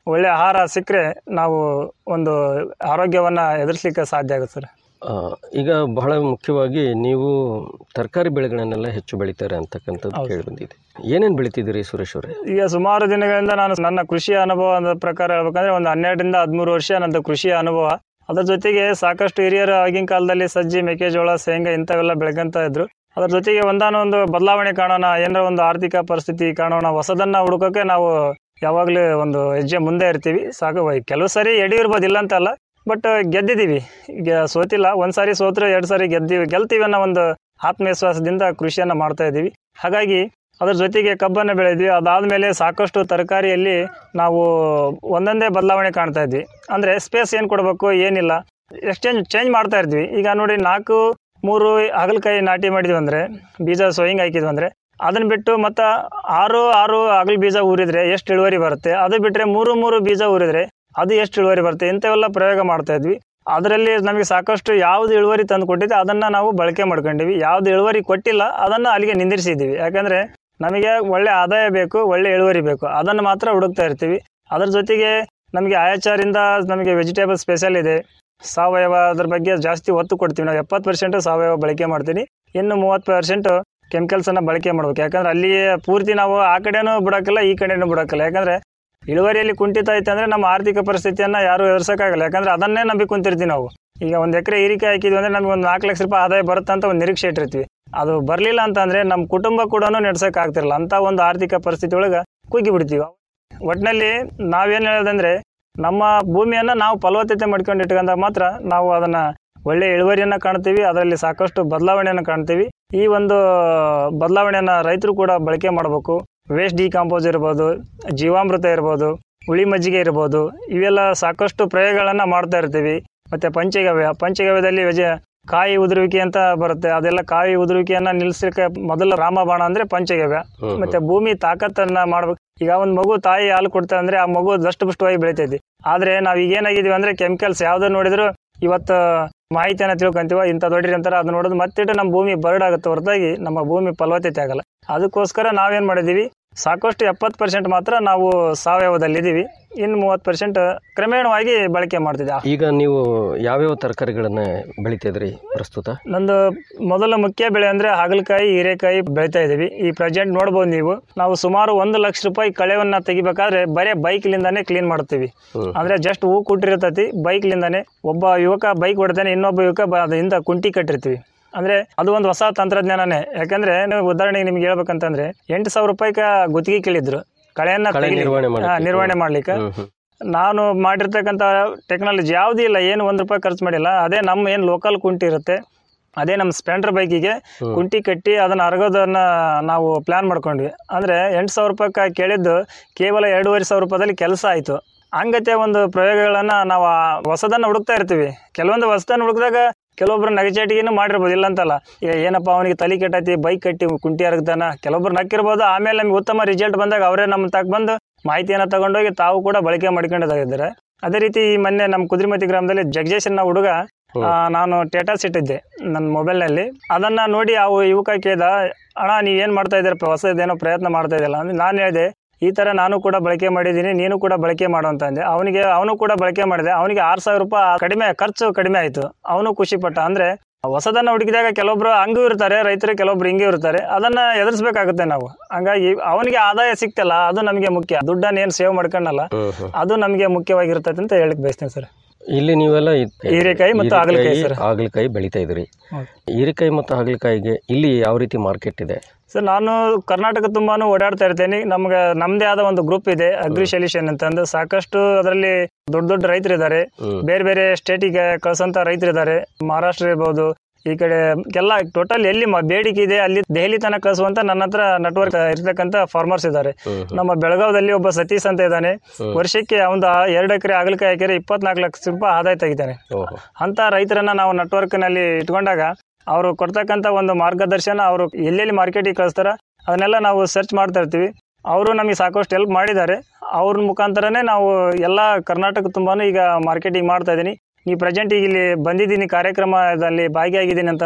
ಒಳ್ಳೆ ಆಹಾರ ಸಿಕ್ಕರೆ ನಾವು ಒಂದು ಆರೋಗ್ಯವನ್ನು ಎದುರಿಸ್ಲಿಕ್ಕೆ ಸಾಧ್ಯ ಆಗುತ್ತೆ ಸರ್ ಆ, ಈಗ ಬಹಳ ಮುಖ್ಯವಾಗಿ ನೀವು ತರಕಾರಿ ಬೆಳೆಗಳನ್ನೆಲ್ಲ ಹೆಚ್ಚು ಬೆಳಿತಾರೆ ಅಂತಕ್ಕಂಥದ್ದು ಕೇಳಿ ಬಂದಿದೆ ಏನೇನು ಬೆಳಿತಿದ್ದೀರಿ ಸುರೇಶ್ ಅವರೇ ಈಗ ಸುಮಾರು ದಿನಗಳಿಂದ ನಾನು ನನ್ನ ಕೃಷಿಯ ಅನುಭವದ ಪ್ರಕಾರ ಹೇಳ್ಬೇಕಂದ್ರೆ ಒಂದು ಹನ್ನೆರಡರಿಂದ ಹದಿಮೂರು ವರ್ಷ ನಂದು ಕೃಷಿಯ ಅನುಭವ ಅದ್ರ ಜೊತೆಗೆ ಸಾಕಷ್ಟು ಹಿರಿಯರು ಆಗಿನ ಕಾಲದಲ್ಲಿ ಸಜ್ಜಿ ಮೆಕ್ಕೆಜೋಳ ಶೇಂಗಾ ಇಂಥವೆಲ್ಲ ಬೆಳ್ಕೊಂತ ಇದ್ರು ಅದ್ರ ಜೊತೆಗೆ ಒಂದಾನೊಂದು ಬದಲಾವಣೆ ಕಾಣೋಣ ಏನಾರ ಒಂದು ಆರ್ಥಿಕ ಪರಿಸ್ಥಿತಿ ಕಾಣೋಣ ಹೊಸದನ್ನ ಹುಡುಕೋಕೆ ನಾವು ಯಾವಾಗಲೂ ಒಂದು ಹೆಜ್ಜೆ ಮುಂದೆ ಇರ್ತೀವಿ ಸಾಕು ವೈ- ಕೆಲವು ಸರಿ ಎಡಿ ಇರ್ಬೋದು ಇಲ್ಲ ಅಂತಲ್ಲ ಬಟ್ ಗೆದ್ದಿದ್ದೀವಿ ಈಗ ಸೋತಿಲ್ಲ ಒಂದು ಸಾರಿ ಸೋತ್ರೆ ಎರಡು ಸಾರಿ ಗೆದ್ದೀವಿ ಗೆಲ್ತೀವಿ ಅನ್ನೋ ಒಂದು ಆತ್ಮವಿಶ್ವಾಸದಿಂದ ಕೃಷಿಯನ್ನು ಮಾಡ್ತಾ ಇದ್ದೀವಿ ಹಾಗಾಗಿ ಅದ್ರ ಜೊತೆಗೆ ಕಬ್ಬನ್ನು ಬೆಳೆದ್ವಿ ಅದಾದಮೇಲೆ ಸಾಕಷ್ಟು ತರಕಾರಿಯಲ್ಲಿ ನಾವು ಒಂದೊಂದೇ ಬದಲಾವಣೆ ಕಾಣ್ತಾ ಇದ್ವಿ ಅಂದರೆ ಸ್ಪೇಸ್ ಏನು ಕೊಡಬೇಕು ಏನಿಲ್ಲ ಎಕ್ಸ್ಚೇಂಜ್ ಚೇಂಜ್ ಮಾಡ್ತಾ ಇರ್ತೀವಿ ಈಗ ನೋಡಿ ನಾಲ್ಕು ಮೂರು ಹಾಗಲಕಾಯಿ ನಾಟಿ ಮಾಡಿದ್ವಿ ಅಂದರೆ ಬೀಜ ಸೋಯಿಂಗ್ ಹಾಕಿದ್ವಿ ಅಂದರೆ ಅದನ್ನ ಬಿಟ್ಟು ಮತ್ತು ಆರು ಆರು ಹಗಲು ಬೀಜ ಊರಿದ್ರೆ ಎಷ್ಟು ಇಳುವರಿ ಬರುತ್ತೆ ಅದು ಬಿಟ್ಟರೆ ಮೂರು ಮೂರು ಬೀಜ ಊರಿದ್ರೆ ಅದು ಎಷ್ಟು ಇಳುವರಿ ಬರುತ್ತೆ ಇಂಥವೆಲ್ಲ ಪ್ರಯೋಗ ಮಾಡ್ತಾ ಇದ್ವಿ ಅದರಲ್ಲಿ ನಮಗೆ ಸಾಕಷ್ಟು ಯಾವ್ದು ಇಳುವರಿ ತಂದು ಕೊಟ್ಟಿದೆ ಅದನ್ನು ನಾವು ಬಳಕೆ ಮಾಡ್ಕೊಂಡಿವಿ ಯಾವ್ದು ಇಳುವರಿ ಕೊಟ್ಟಿಲ್ಲ ಅದನ್ನು ಅಲ್ಲಿಗೆ ನಿಂದಿರಿಸಿದ್ದೀವಿ ಯಾಕಂದರೆ ನಮಗೆ ಒಳ್ಳೆ ಆದಾಯ ಬೇಕು ಒಳ್ಳೆ ಇಳುವರಿ ಬೇಕು ಅದನ್ನು ಮಾತ್ರ ಹುಡುಕ್ತಾ ಇರ್ತೀವಿ ಅದ್ರ ಜೊತೆಗೆ ನಮಗೆ ಆಯಾಚಾರಿಂದ ನಮಗೆ ವೆಜಿಟೇಬಲ್ ಸ್ಪೆಷಲ್ ಇದೆ ಸಾವಯವ ಅದ್ರ ಬಗ್ಗೆ ಜಾಸ್ತಿ ಒತ್ತು ಕೊಡ್ತೀವಿ ನಾವು ಎಪ್ಪತ್ತು ಪರ್ಸೆಂಟ್ ಸಾವಯವ ಬಳಕೆ ಮಾಡ್ತೀನಿ ಇನ್ನು ಮೂವತ್ತು ಪರ್ಸೆಂಟ್ ಕೆಮಿಕಲ್ಸನ್ನು ಬಳಕೆ ಮಾಡ್ಬೇಕು ಯಾಕಂದ್ರೆ ಅಲ್ಲಿ ಪೂರ್ತಿ ನಾವು ಆ ಕಡೆನೂ ಬಿಡೋಕ್ಕಿಲ್ಲ ಈ ಕಡೆನೂ ಬಿಡೋಕ್ಕಿಲ್ಲ ಯಾಕಂದರೆ ಇಳುವರಿಯಲ್ಲಿ ಕುಂಠಿತ ಐತೆ ಅಂದರೆ ನಮ್ಮ ಆರ್ಥಿಕ ಪರಿಸ್ಥಿತಿಯನ್ನು ಯಾರು ಎದುರ್ಸೋಕ್ಕಾಗಲ್ಲ ಯಾಕಂದ್ರೆ ಅದನ್ನೇ ನಂಬಿ ಕುಂತಿರ್ತೀವಿ ನಾವು ಈಗ ಒಂದು ಎಕರೆ ಹೀರಿಕಾಯಿ ಹಾಕಿದ್ವಿ ಅಂದರೆ ನಮಗೆ ಒಂದು ನಾಲ್ಕು ಲಕ್ಷ ರೂಪಾಯಿ ಆದಾಯ ಬರುತ್ತೆ ಅಂತ ಒಂದು ನಿರೀಕ್ಷೆ ಇಟ್ಟಿರ್ತೀವಿ ಅದು ಬರಲಿಲ್ಲ ಅಂತಂದರೆ ನಮ್ಮ ಕುಟುಂಬ ಕೂಡ ನಡ್ಸೋಕೆ ಆಗ್ತಿರಲ್ಲ ಅಂತ ಒಂದು ಆರ್ಥಿಕ ಪರಿಸ್ಥಿತಿ ಒಳಗೆ ಕುಗ್ಗಿ ಬಿಡ್ತೀವಿ ಒಟ್ಟಿನಲ್ಲಿ ನಾವೇನು ಹೇಳೋದಂದ್ರೆ ನಮ್ಮ ಭೂಮಿಯನ್ನು ನಾವು ಫಲವತ್ತತೆ ಮಾಡ್ಕೊಂಡು ಇಟ್ಕೊಂಡಾಗ ಮಾತ್ರ ನಾವು ಅದನ್ನು ಒಳ್ಳೆಯ ಇಳುವರಿಯನ್ನು ಕಾಣ್ತೀವಿ ಅದರಲ್ಲಿ ಸಾಕಷ್ಟು ಬದಲಾವಣೆಯನ್ನು ಕಾಣ್ತೀವಿ ಈ ಒಂದು ಬದಲಾವಣೆಯನ್ನು ರೈತರು ಕೂಡ ಬಳಕೆ ಮಾಡಬೇಕು ವೇಸ್ಟ್ ಡಿಕಾಂಪೋಸ್ ಇರ್ಬೋದು ಜೀವಾಮೃತ ಇರ್ಬೋದು ಹುಳಿ ಮಜ್ಜಿಗೆ ಇರ್ಬೋದು ಇವೆಲ್ಲ ಸಾಕಷ್ಟು ಪ್ರಯೋಗಗಳನ್ನು ಮಾಡ್ತಾ ಇರ್ತೀವಿ ಮತ್ತು ಪಂಚಗವ್ಯ ಪಂಚಗವ್ಯದಲ್ಲಿ ವೆಜ ಕಾಯಿ ಉದುರುವಿಕೆ ಅಂತ ಬರುತ್ತೆ ಅದೆಲ್ಲ ಕಾಯಿ ಉದುರುವಿಕೆಯನ್ನು ನಿಲ್ಲಿಸಲಿಕ್ಕೆ ಮೊದಲ ರಾಮಬಾಣ ಅಂದರೆ ಪಂಚಗವ್ಯ ಮತ್ತು ಭೂಮಿ ತಾಕತ್ತನ್ನು ಮಾಡ್ಬೇಕು ಈಗ ಒಂದು ಮಗು ತಾಯಿ ಹಾಲು ಕೊಡ್ತಾ ಅಂದ್ರೆ ಆ ಮಗು ದಷ್ಟಪುಷ್ಟವಾಗಿ ಬೆಳಿತೈತಿ ಆದರೆ ನಾವು ಈಗ ಏನಾಗಿದೀವಿ ಅಂದರೆ ಕೆಮಿಕಲ್ಸ್ ಯಾವುದೋ ನೋಡಿದ್ರು ಇವತ್ತು ಮಾಹಿತಿಯನ್ನು ತಿಳ್ಕೊಂತೀವ ಇಂಥ ದೊಡ್ಡ ಅಂತಾರೆ ಅದು ನೋಡೋದು ಮತ್ತಿಟ್ಟು ನಮ್ಮ ಭೂಮಿ ಬರಡಾಗುತ್ತೆ ಹೊರತಾಗಿ ನಮ್ಮ ಭೂಮಿ ಫಲವತ್ತತೆ ಆಗಲ್ಲ ಅದಕ್ಕೋಸ್ಕರ ನಾವೇನು ಮಾಡಿದ್ದೀವಿ ಸಾಕಷ್ಟು ಎಪ್ಪತ್ತು ಪರ್ಸೆಂಟ್ ಮಾತ್ರ ನಾವು ಸಾವಯವದಲ್ಲಿದ್ದೀವಿ ಇನ್ನು ಮೂವತ್ತು ಪರ್ಸೆಂಟ್ ಕ್ರಮೇಣವಾಗಿ ಬಳಕೆ ಮಾಡ್ತಿದ್ದೆ ಈಗ ನೀವು ಯಾವ್ಯಾವ ತರಕಾರಿಗಳನ್ನ ಬೆಳಿತಿದ್ರಿ ಪ್ರಸ್ತುತ ನಂದು ಮೊದಲ ಮುಖ್ಯ ಬೆಳೆ ಅಂದ್ರೆ ಹಾಗಲಕಾಯಿ ಹೀರೆಕಾಯಿ ಬೆಳಿತಾ ಇದೀವಿ ಈ ಪ್ರೆಸೆಂಟ್ ನೋಡ್ಬೋದು ನೀವು ನಾವು ಸುಮಾರು ಒಂದು ಲಕ್ಷ ರೂಪಾಯಿ ಕಳೆವನ್ನ ತೆಗಿಬೇಕಾದ್ರೆ ಬರೇ ಬೈಕ್ಲಿಂದಾನೇ ಕ್ಲೀನ್ ಮಾಡ್ತೀವಿ ಅಂದ್ರೆ ಜಸ್ಟ್ ಹೂ ಕುಟ್ಟಿರ್ತತಿ ಬೈಕ್ಲಿಂದಾನೇ ಒಬ್ಬ ಯುವಕ ಬೈಕ್ ಹೊಡ್ತಾನೆ ಇನ್ನೊಬ್ಬ ಯುವಕ ಬ- ಅದರಿಂದ ಕುಂಟಿ ಕಟ್ಟಿರ್ತೀವಿ ಅಂದ್ರೆ ಅದು ಒಂದು ಹೊಸ ತಂತ್ರಜ್ಞಾನನೇ ಯಾಕಂದ್ರೆ ನೀವು ಉದಾಹರಣೆಗೆ ನಿಮ್ಗೆ ಹೇಳ್ಬೇಕಂತಂದ್ರೆ ಎಂಟು ಸಾವಿರ ರೂಪಾಯಿಗೆ ಗುತ್ತಿಗೆ ಕೇಳಿದ್ರು ಕಳೆಯನ್ನ ಕಳೆ ತೆಗಿಲಿಕ್ಕೆ. ನಿರ್ವಹಣೆ ಹಾ, ಮಾಡ್ಲಿಕ್ಕೆ. ನಿರ್ವಹಣೆ ಮಾಡ್ಲಿಕ್ಕೆ ಹ್ಮ್, ಹ್ಮ್. ನಾನು ಮಾಡಿರ್ತಕ್ಕಂಥ ಟೆಕ್ನಾಲಜಿ ಯಾವುದೂ ಇಲ್ಲ ಏನು ಒಂದು ರೂಪಾಯಿ ಖರ್ಚು ಮಾಡಿಲ್ಲ ಅದೇ ನಮ್ಮ ಏನು ಲೋಕಲ್ ಕುಂಟಿ ಇರುತ್ತೆ ಅದೇ ನಮ್ಮ ಸ್ಪ್ಲೆಂಡರ್ ಬೈಕಿಗೆ ಕುಂಟಿ ಕಟ್ಟಿ ಅದನ್ನು ಅರಗೋದನ್ನ ನಾವು ಪ್ಲ್ಯಾನ್ ಮಾಡ್ಕೊಂಡ್ವಿ ಅಂದರೆ ಎಂಟು ಸಾವಿರ ರೂಪಾಯಿ ಕೇಳಿದ್ದು ಕೇವಲ ಎರಡೂವರೆ ಸಾವಿರ ರೂಪಾಯಿದಲ್ಲಿ ಕೆಲಸ ಆಯಿತು ಹಂಗತೆ ಒಂದು ಪ್ರಯೋಗಗಳನ್ನು ನಾವು ಆ ಹೊಸದನ್ನು ಹುಡುಕ್ತಾ ಇರ್ತೀವಿ ಕೆಲವೊಂದು ಹೊಸದನ್ನು ಹುಡುಕಿದಾಗ ಕೆಲವೊಬ್ರು ನಗಚಾಟಿಗೆನೂ ಮಾಡಿರ್ಬೋದು ಇಲ್ಲ ಅಂತಲ್ಲ ಈಗ ಏನಪ್ಪ ಅವನಿಗೆ ತಲೆ ಕೆಟ್ಟೈತಿ ಬೈಕ್ ಕಟ್ಟಿ ಕುಂಟಿ ಹರಗ್ತಾನ ಕೆಲವೊಬ್ರು ನಕ್ಕಿರ್ಬೋದು ಆಮೇಲೆ ನಮ್ಗೆ ಉತ್ತಮ ರಿಸಲ್ಟ್ ಬಂದಾಗ ಅವರೇ ನಮ್ಮ ತಗ ಬಂದು ಮಾಹಿತಿಯನ್ನು ತಗೊಂಡೋಗಿ ತಾವು ಕೂಡ ಬಳಕೆ ಮಾಡ್ಕೊಂಡಿದ್ದಾರೆ ಅದೇ ರೀತಿ ಈ ಮೊನ್ನೆ ನಮ್ಮ ಕುದ್ರಿಮತಿ ಗ್ರಾಮದಲ್ಲಿ ಜಗಜೇಶ್ ಅನ್ನೋ ಹುಡುಗ ಆ, ನಾನು ಸ್ಟೇಟಸ್ ಇಟ್ಟಿದ್ದೆ ನನ್ನ ಮೊಬೈಲ್ನಲ್ಲಿ ಅದನ್ನ ನೋಡಿ ಆ ಯುವಕ ಕೇಳ್ದ ಅಣ್ಣ ನೀವು ಏನು ಮಾಡ್ತಾ ಇದ್ದೀರಪ್ಪ ಹೊಸದೇನೋ ಪ್ರಯತ್ನ ಮಾಡ್ತಾ ಇದೆಯಲ್ಲ ಅಂದ್ರೆ ನಾನು ಹೇಳಿದೆ ಈ ಥರ ನಾನು ಕೂಡ ಬಳಕೆ ಮಾಡಿದ್ದೀನಿ ನೀನು ಕೂಡ ಬಳಕೆ ಮಾಡು ಅಂತ ಅಂದೆ ಅವನಿಗೆ ಅವನು ಕೂಡ ಬಳಕೆ ಮಾಡಿದೆ ಅವನಿಗೆ ಆರು ಸಾವಿರ ರೂಪಾಯಿ ಕಡಿಮೆ ಖರ್ಚು ಕಡಿಮೆ ಆಯಿತು ಅವನು ಖುಷಿ ಪಟ್ಟ ಅಂದರೆ ಹೊಸದನ್ನ ಹುಡುಕಿದಾಗ ಕೆಲವೊಬ್ರು ಹಂಗೂ ಇರ್ತಾರೆ ರೈತರು ಕೆಲವೊಬ್ರು ಹಿಂಗೆ ಇರ್ತಾರೆ ಅದನ್ನ ಎದುರಿಸ್ಬೇಕಾಗುತ್ತೆ ನಾವು ಹಂಗಾಗಿ ಅವನಿಗೆ ಆದಾಯ ಸಿಕ್ತಲ್ಲ ಅದು ನಮಗೆ ಮುಖ್ಯ ದುಡ್ಡನ್ನ ಏನು ಸೇವ್ ಮಾಡ್ಕೊಂಡಲ್ಲ ಅದು ನಮಗೆ ಮುಖ್ಯವಾಗಿರ್ತದೆ ಅಂತ ಹೇಳಕ್ ಬಯಸ್ತೇನೆ ಸರ್ ಇಲ್ಲಿ ನೀವೆಲ್ಲ ಇದ್- ಹೀರೆಕಾಯಿ ಮತ್ತು ಹಾಗಲಕಾಯಿ ಸರ್. ಹಾಗಲಕಾಯಿ ಬೆಳಿತಾ ಇದ್ರಿ ಹೌದು. ಹೀರೆಕಾಯಿ ಮತ್ತು ಹಾಗಲಕಾಯಿಗೆ ಇಲ್ಲಿ ಯಾವ ರೀತಿ ಮಾರ್ಕೆಟ್ ಇದೆ ಸರ್ ನಾನು ಕರ್ನಾಟಕ ತುಂಬಾನು ಓಡಾಡ್ತಾ ಇರ್ತೇನೆ ನಮ್ಗೆ ನಮ್ದೇ ಆದ ಒಂದು ಗ್ರೂಪ್ ಇದೆ ಅಗ್ರಿ ಸೊಲ್ಯೂಷನ್ ಅಂತಂದು ಸಾಕಷ್ಟು ಅದರಲ್ಲಿ ದೊಡ್ಡ ದೊಡ್ಡ ರೈತರಿದ್ದಾರೆ ಬೇರೆ ಬೇರೆ ಸ್ಟೇಟಿಗೆ ಕಳ್ಸಂತ ರೈತರಿದ್ದಾರೆ ಮಹಾರಾಷ್ಟ್ರ ಇರ್ಬೋದು ಈ ಕಡೆ ಎಲ್ಲ ಟೋಟಲ್ ಎಲ್ಲಿ ಮ- ಬೇಡಿಕೆ ಇದೆ ಅಲ್ಲಿ ದೆಹಲಿ ತನಕ ಕಳಿಸುವಂತ ನನ್ನ ಹತ್ರ ನೆಟ್ವರ್ಕ್ ಇರ್ತಕ್ಕಂಥ ಫಾರ್ಮರ್ಸ್ ಇದ್ದಾರೆ ನಮ್ಮ ಬೆಳಗಾವದಲ್ಲಿ ಒಬ್ಬ ಸತೀಶ್ ಅಂತ ಇದ್ದಾನೆ ವರ್ಷಕ್ಕೆ ಒಂದು ಎರಡು ಎಕರೆ ಹಾಗಲಕಾಯಿ ಹಾಕಿದ್ರೆ ಇಪ್ಪತ್ನಾಲ್ಕು ಲಕ್ಷ ರೂಪಾಯಿ ಆದಾಯ ತೆಗಿತಾನೆ ಅಂತ ರೈತರನ್ನ ನಾವು ನೆಟ್ವರ್ಕ್ನಲ್ಲಿ ಇಟ್ಕೊಂಡಾಗ ಅವರು ಕೊಡ್ತಕ್ಕಂಥ ಒಂದು ಮಾರ್ಗದರ್ಶನ ಅವರು ಎಲ್ಲೆಲ್ಲಿ ಮಾರ್ಕೆಟಿಗೆ ಕಳಿಸ್ತಾರ ಅದನ್ನೆಲ್ಲ ನಾವು ಸರ್ಚ್ ಮಾಡ್ತಾ ಇರ್ತೀವಿ ಅವರು ನಮಗೆ ಸಾಕಷ್ಟು ಹೆಲ್ಪ್ ಮಾಡಿದ್ದಾರೆ ಅವ್ರ ಮುಖಾಂತರನೇ ನಾವು ಎಲ್ಲ ಕರ್ನಾಟಕ ತುಂಬಾನು ಈಗ ಮಾರ್ಕೆಟಿಂಗ್ ಮಾಡ್ತಾ ಇದ್ದೀನಿ ಈ ಪ್ರೆಸೆಂಟ್ ಈಗ ಇಲ್ಲಿ ಬಂದಿದ್ದೀನಿ ಕಾರ್ಯಕ್ರಮದಲ್ಲಿ ಭಾಗಿಯಾಗಿದ್ದೀನಿ ಅಂತಂದ್ರೆ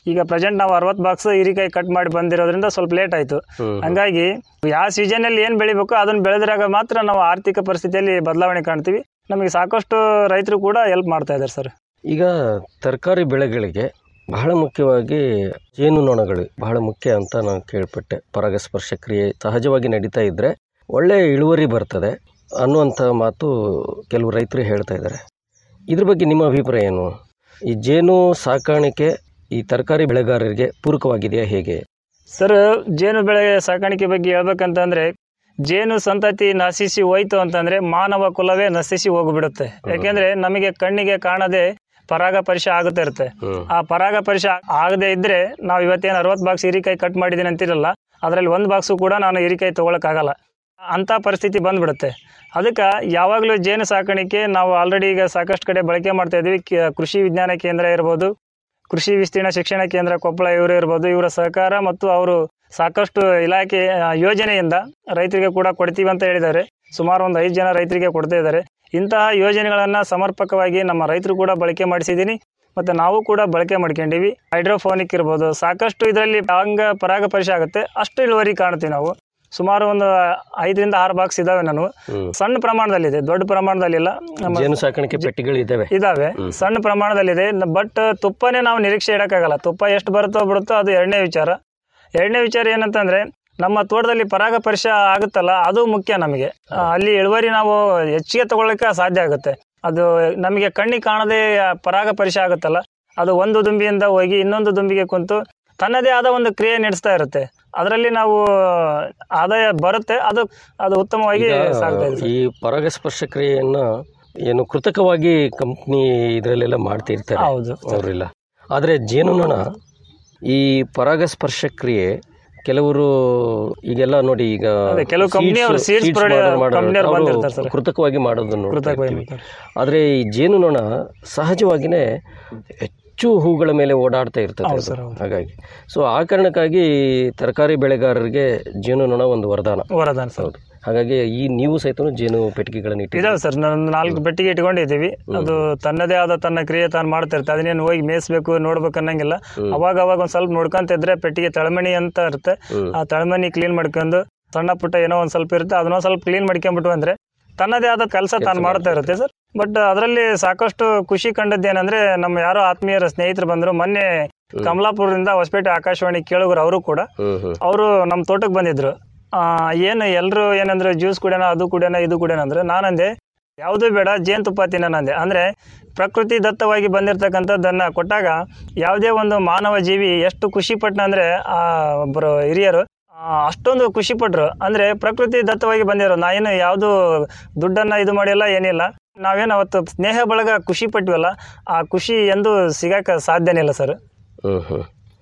ಈಗ ಪ್ರೆಸೆಂಟ್ ನಾವು ಅರವತ್ತು ಬಾಕ್ಸ್ ಹೀರಿಕಾಯಿ ಕಟ್ ಮಾಡಿ ಬಂದಿರೋದ್ರಿಂದ ಸ್ವಲ್ಪ ಲೇಟ್ ಆಯಿತು ಹ್ಮ್. ಹಂಗಾಗಿ ಯಾವ ಸೀಸನಲ್ಲಿ ಏನು ಬೆಳಿಬೇಕು ಅದನ್ನು ಬೆಳೆದ್ರಾಗ ಮಾತ್ರ ನಾವು ಆರ್ಥಿಕ ಪರಿಸ್ಥಿತಿಯಲ್ಲಿ ಬದಲಾವಣೆ ಕಾಣ್ತೀವಿ ನಮಗೆ ಸಾಕಷ್ಟು ರೈತರು ಕೂಡ ಹೆಲ್ಪ್ ಮಾಡ್ತಾ ಇದ್ದಾರೆ ಸರ್ ಈಗ ತರಕಾರಿ ಬೆಳೆಗಳಿಗೆ ಬಹಳ ಮುಖ್ಯವಾಗಿ ಜೇನುನೊಣಗಳು ಬಹಳ ಮುಖ್ಯ ಅಂತ ನಾನು ಕೇಳ್ಪಟ್ಟೆ ಪರಾಗಸ್ಪರ್ಶ ಕ್ರಿಯೆ ಸಹಜವಾಗಿ ನಡೀತಾ ಇದ್ದರೆ ಒಳ್ಳೆಯ ಇಳುವರಿ ಬರ್ತದೆ ಅನ್ನುವಂಥ ಮಾತು ಕೆಲವು ರೈತರು ಹೇಳ್ತಾ ಇದ್ದಾರೆ ಇದ್ರ ಬಗ್ಗೆ ನಿಮ್ಮ ಅಭಿಪ್ರಾಯ ಏನು ಈ ಜೇನು ಸಾಕಾಣಿಕೆ ಈ ತರಕಾರಿ ಬೆಳೆಗಾರರಿಗೆ ಪೂರಕವಾಗಿದೆಯಾ ಹೇಗೆ ಸರ್ ಜೇನು ಬೆಳೆ ಸಾಕಾಣಿಕೆ ಬಗ್ಗೆ ಹೇಳ್ಬೇಕಂತಂದ್ರೆ ಜೇನು ಸಂತತಿ ನಶಿಸಿ ಹೋಯ್ತು ಅಂತಂದ್ರೆ ಮಾನವ ಕುಲವೇ ನಶಿಸಿ ಹೋಗ್ಬಿಡುತ್ತೆ ಯಾಕೆಂದ್ರೆ ನಮಗೆ ಕಣ್ಣಿಗೆ ಕಾಣದೆ ಪರಾಗ ಪರಿಚಯ ಆಗುತ್ತಾ ಇರುತ್ತೆ ಆ ಪರಾಗ ಪರಿಚಯ ಆಗದೆ ಇದ್ರೆ ನಾವು ಇವತ್ತೇನು ಅರವತ್ತು ಬಾಕ್ಸ್ ಹೀರಿಕಾಯಿ ಕಟ್ ಮಾಡಿದ್ದೀನಿ ಅಂತಿರಲ್ಲ ಅದರಲ್ಲಿ ಒಂದು ಬಾಕ್ಸು ಕೂಡ ನಾನು ಹೀರಿಕಾಯಿ ತೊಗೊಳಕ್ಕಾಗಲ್ಲ ಅಂಥ ಪರಿಸ್ಥಿತಿ ಬಂದ್ಬಿಡುತ್ತೆ ಅದಕ್ಕೆ ಯಾವಾಗಲೂ ಜೇನು ಸಾಕಾಣಿಕೆ ನಾವು ಆಲ್ರೆಡಿ ಈಗ ಸಾಕಷ್ಟು ಕಡೆ ಬಳಕೆ ಮಾಡ್ತಾ ಇದ್ವಿ ಕ- ಕೃಷಿ ವಿಜ್ಞಾನ ಕೇಂದ್ರ ಇರ್ಬೋದು ಕೃಷಿ ವಿಸ್ತೀರ್ಣ ಶಿಕ್ಷಣ ಕೇಂದ್ರ ಕೊಪ್ಪಳ ಇವರು ಇರ್ಬೋದು ಇವರ ಸಹಕಾರ ಮತ್ತು ಅವರು ಸಾಕಷ್ಟು ಇಲಾಖೆ ಆ, ಯೋಜನೆಯಿಂದ ರೈತರಿಗೆ ಕೂಡ ಕೊಡ್ತೀವಿ ಅಂತ ಹೇಳಿದ್ದಾರೆ ಸುಮಾರು ಒಂದು ಐದು ಜನ ರೈತರಿಗೆ ಕೊಡ್ತಾ ಇದ್ದಾರೆ ಇಂತಹ ಯೋಜನೆಗಳನ್ನು ಸಮರ್ಪಕವಾಗಿ ನಮ್ಮ ರೈತರು ಕೂಡ ಬಳಕೆ ಮಾಡಿಸಿದ್ದೀನಿ ಮತ್ತು ನಾವು ಕೂಡ ಬಳಕೆ ಮಾಡ್ಕೊಂಡಿವಿ ಹೈಡ್ರೋಫೋನಿಕ್ ಇರ್ಬೋದು ಸಾಕಷ್ಟು ಇದರಲ್ಲಿ ಅಂಗ ಪರಾಗ ಪರಿಚಯ ಆಗುತ್ತೆ ಅಷ್ಟು ಇಳುವರಿ ಕಾಣ್ತೀವಿ ನಾವು ಸುಮಾರು ಒಂದು ಐದರಿಂದ ಆರು ಬಾಕ್ಸ್ ಇದಾವೆ ನಾನು ಸಣ್ಣ ಪ್ರಮಾಣದಲ್ಲಿದೆ ದೊಡ್ಡ ಪ್ರಮಾಣದಲ್ಲಿಲ್ಲ ನಮ್ಮ ಜೇನು ಸಾಕಾಣಿಕೆ ಪೆಟ್ಟಿಗಳಿದ್ದಾವೆ ಇದಾವೆ ಸಣ್ಣ ಪ್ರಮಾಣದಲ್ಲಿದೆ ಬಟ್ ತುಪ್ಪನೇ ನಾವು ನಿರೀಕ್ಷೆ ಇಡಕ್ಕಾಗಲ್ಲ ತುಪ್ಪ ಎಷ್ಟು ಬರುತ್ತೋ ಬಿಡುತ್ತೋ ಅದು ಎರಡನೇ ವಿಚಾರ ಎರಡನೇ ವಿಚಾರ ಏನಂತಂದ್ರೆ ನಮ್ಮ ತೋಟದಲ್ಲಿ ಪರಾಗ ಪರಿಚಯ ಆಗುತ್ತಲ್ಲ ಅದು ಮುಖ್ಯ ನಮಗೆ ಆ, ಅಲ್ಲಿ ಇಳುವರಿ ನಾವು ಹೆಚ್ಚಿಗೆ ತಗೊಳ್ಳಕ್ಕೆ ಸಾಧ್ಯ ಆಗುತ್ತೆ ಅದು ನಮಗೆ ಕಣ್ಣಿಗೆ ಕಾಣದೆ ಆ ಪರಾಗ ಪರಿಚಯ ಆಗುತ್ತಲ್ಲ ಅದು ಒಂದು ದುಂಬಿಯಿಂದ ಹೋಗಿ ಇನ್ನೊಂದು ದುಂಬಿಗೆ ಕುಂತು ತನ್ನದೇ ಆದ ಒಂದು ಕ್ರಿಯೆ ನಡೆಸ್ತಾ ಇರುತ್ತೆ ಅದರಲ್ಲಿ ನಾವು ಆದಾಯ ಬರುತ್ತೆ ಅದು ಅದು ಉತ್ತಮವಾಗಿ ಈಗ ಸಾಗ್ತಾ ಇದೆ ಈ ಪರಾಗಸ್ಪರ್ಶ ಕ್ರಿಯೆಯನ್ನ ಏನು ಕೃತಕವಾಗಿ ಕಂಪ್ನಿ ಇದರಲ್ಲೆಲ್ಲ ಮಾಡ್ತಿರ್ತಾರೆ ಹೌದು. ಅವರೆಲ್ಲ ಆದರೆ ಜೇನುನೊಣ ಈ ಪರಾಗಸ್ಪರ್ಶ ಕ್ರಿಯೆ ಕೆಲವರು ಈಗೆಲ್ಲ ನೋಡಿ ಈಗ ಅದೇ, ಕೆಲವು company ಅವರು seeds produce- company ಅವ್ರು ಬಂದಿರ್ತಾರೆ ಸರ್. ಕೃತಕವಾಗಿ ಮಾಡೋದನ್ನು ಕೃತಕವಾಗಿ ನೋಡ್ತಾ ಇರ್ತೀವಿ. ಆದರೆ ಈ ಜೇನುನೊಣ ಸಹಜವಾಗಿಯೇ ಹೆಚ್ಚು ಹೂಗಳ ಮೇಲೆ ಓಡಾಡ್ತಾ ಇರ್ತದೆ ಹೌದು ಅದು. ಸರ್, ಹೌದು. ಹಾಗಾಗಿ ಸೊ ಆ ಕಾರಣಕ್ಕಾಗಿ ತರಕಾರಿ ಬೆಳೆಗಾರರಿಗೆ ಜೇನುನೊಣ ಒಂದು ವರದಾನ ವರದಾನ ಸರ್ ಹೌದು ಹಾಗಾಗಿ ಈ ನೀವು ಸಹಿತ ಜೇನು ಪೆಟ್ಟಿಗೆಗಳನ್ನು ಇಟ್ಟಿದ್ದೀರಿ ಇದಾವೆ ಸರ್ ನಾನು ನಾಲ್ಕು ಪೆಟ್ಟಿಗೆ ಇಟ್ಕೊಂಡಿದ್ದೀವಿ ಅದು ತನ್ನದೇ ಆದ ತನ್ನ ಕ್ರಿಯೆ ತಾನು ಮಾಡ್ತಾ ಇರುತ್ತೆ ಅದನ್ನೇನು ಹೋಗಿ ಮೇಯಿಸ್ಬೇಕು ನೋಡ್ಬೇಕು ಅನ್ನಂಗಿಲ್ಲ ಅವಾಗ ಅವಾಗ ಒಂದು ಸ್ವಲ್ಪ ನೋಡ್ಕೊಂತ ಇದ್ರೆ ಪೆಟ್ಟಿಗೆ ತಳಮಣಿ ಅಂತ ಇರುತ್ತೆ ಆ ತಳಮಣಿ ಕ್ಲೀನ್ ಮಾಡ್ಕೊಂಡು ಸಣ್ಣ ಪುಟ್ಟ ಏನೋ ಒಂದು ಸ್ವಲ್ಪ ಇರುತ್ತೆ ಅದನ್ನ ಒಂದ್ ಸ್ವಲ್ಪ ಕ್ಲೀನ್ ಮಾಡ್ಕೊಂಡ್ಬಿಟ್ಟು ಅಂದ್ರೆ ತನ್ನದೇ ಆದ ಕೆಲಸ ತಾನು ಮಾಡ್ತಾ ಇರುತ್ತೆ ಸರ್ ಬಟ್ ಅದರಲ್ಲಿ ಸಾಕಷ್ಟು ಖುಷಿ ಕಂಡದ್ದು ಏನಂದ್ರೆ ನಮ್ಮ ಯಾರೋ ಆತ್ಮೀಯರ ಸ್ನೇಹಿತರು ಬಂದರು ಮೊನ್ನೆ ಕಮಲಾಪುರದಿಂದ ಹೊಸಪೇಟೆ ಆಕಾಶವಾಣಿ ಕೇಳುಗರು ಅವರು ಕೂಡ ಹ್ಮ್ ಹ್ಮ್ ಅವರು ನಮ್ಮ ತೋಟಕ್ಕೆ ಬಂದಿದ್ರು ಆ, ಏನು ಎಲ್ಲರೂ ಏನಂದ್ರೆ ಜ್ಯೂಸ್ ಕುಡಿಯೋಣ ಅದು ಕುಡಿಯೋಣ ಇದು ಕುಡಿಯೋಣ ಅಂದ್ರೆ ನಾನಂದೆ ಯಾವುದೂ ಬೇಡ ಜೇನುತುಪ್ಪ ತಿನ್ನೋಣ ಅಂದೆ ಅಂದರೆ ಪ್ರಕೃತಿ ದತ್ತವಾಗಿ ಬಂದಿರತಕ್ಕಂಥದ್ದನ್ನು ಕೊಟ್ಟಾಗ ಯಾವುದೇ ಒಂದು ಮಾನವ ಜೀವಿ ಎಷ್ಟು ಖುಷಿ ಪಟ್ನ ಅಂದರೆ ಆ ಒಬ್ಬರು ಹಿರಿಯರು ಆ, ಅಷ್ಟೊಂದು ಖುಷಿ ಪಟ್ರು ಅಂದರೆ ಪ್ರಕೃತಿ ದತ್ತವಾಗಿ ಬಂದಿರೋ ನಾ ಏನು ಯಾವುದು ದುಡ್ಡನ್ನು ಇದು ಮಾಡಿಲ್ಲ ಏನಿಲ್ಲ ನಾವೇನು ಅವತ್ತು ಸ್ನೇಹ ಬಳಗ ಖುಷಿ ಪಟ್ವಲ್ಲ ಆ ಖುಷಿ ಎಂದು ಸಿಗಕ್ಕೆ ಸಾಧ್ಯನೇ ಇಲ್ಲ ಸರ್ ಹ್ಮ್ ಹ್ಮ್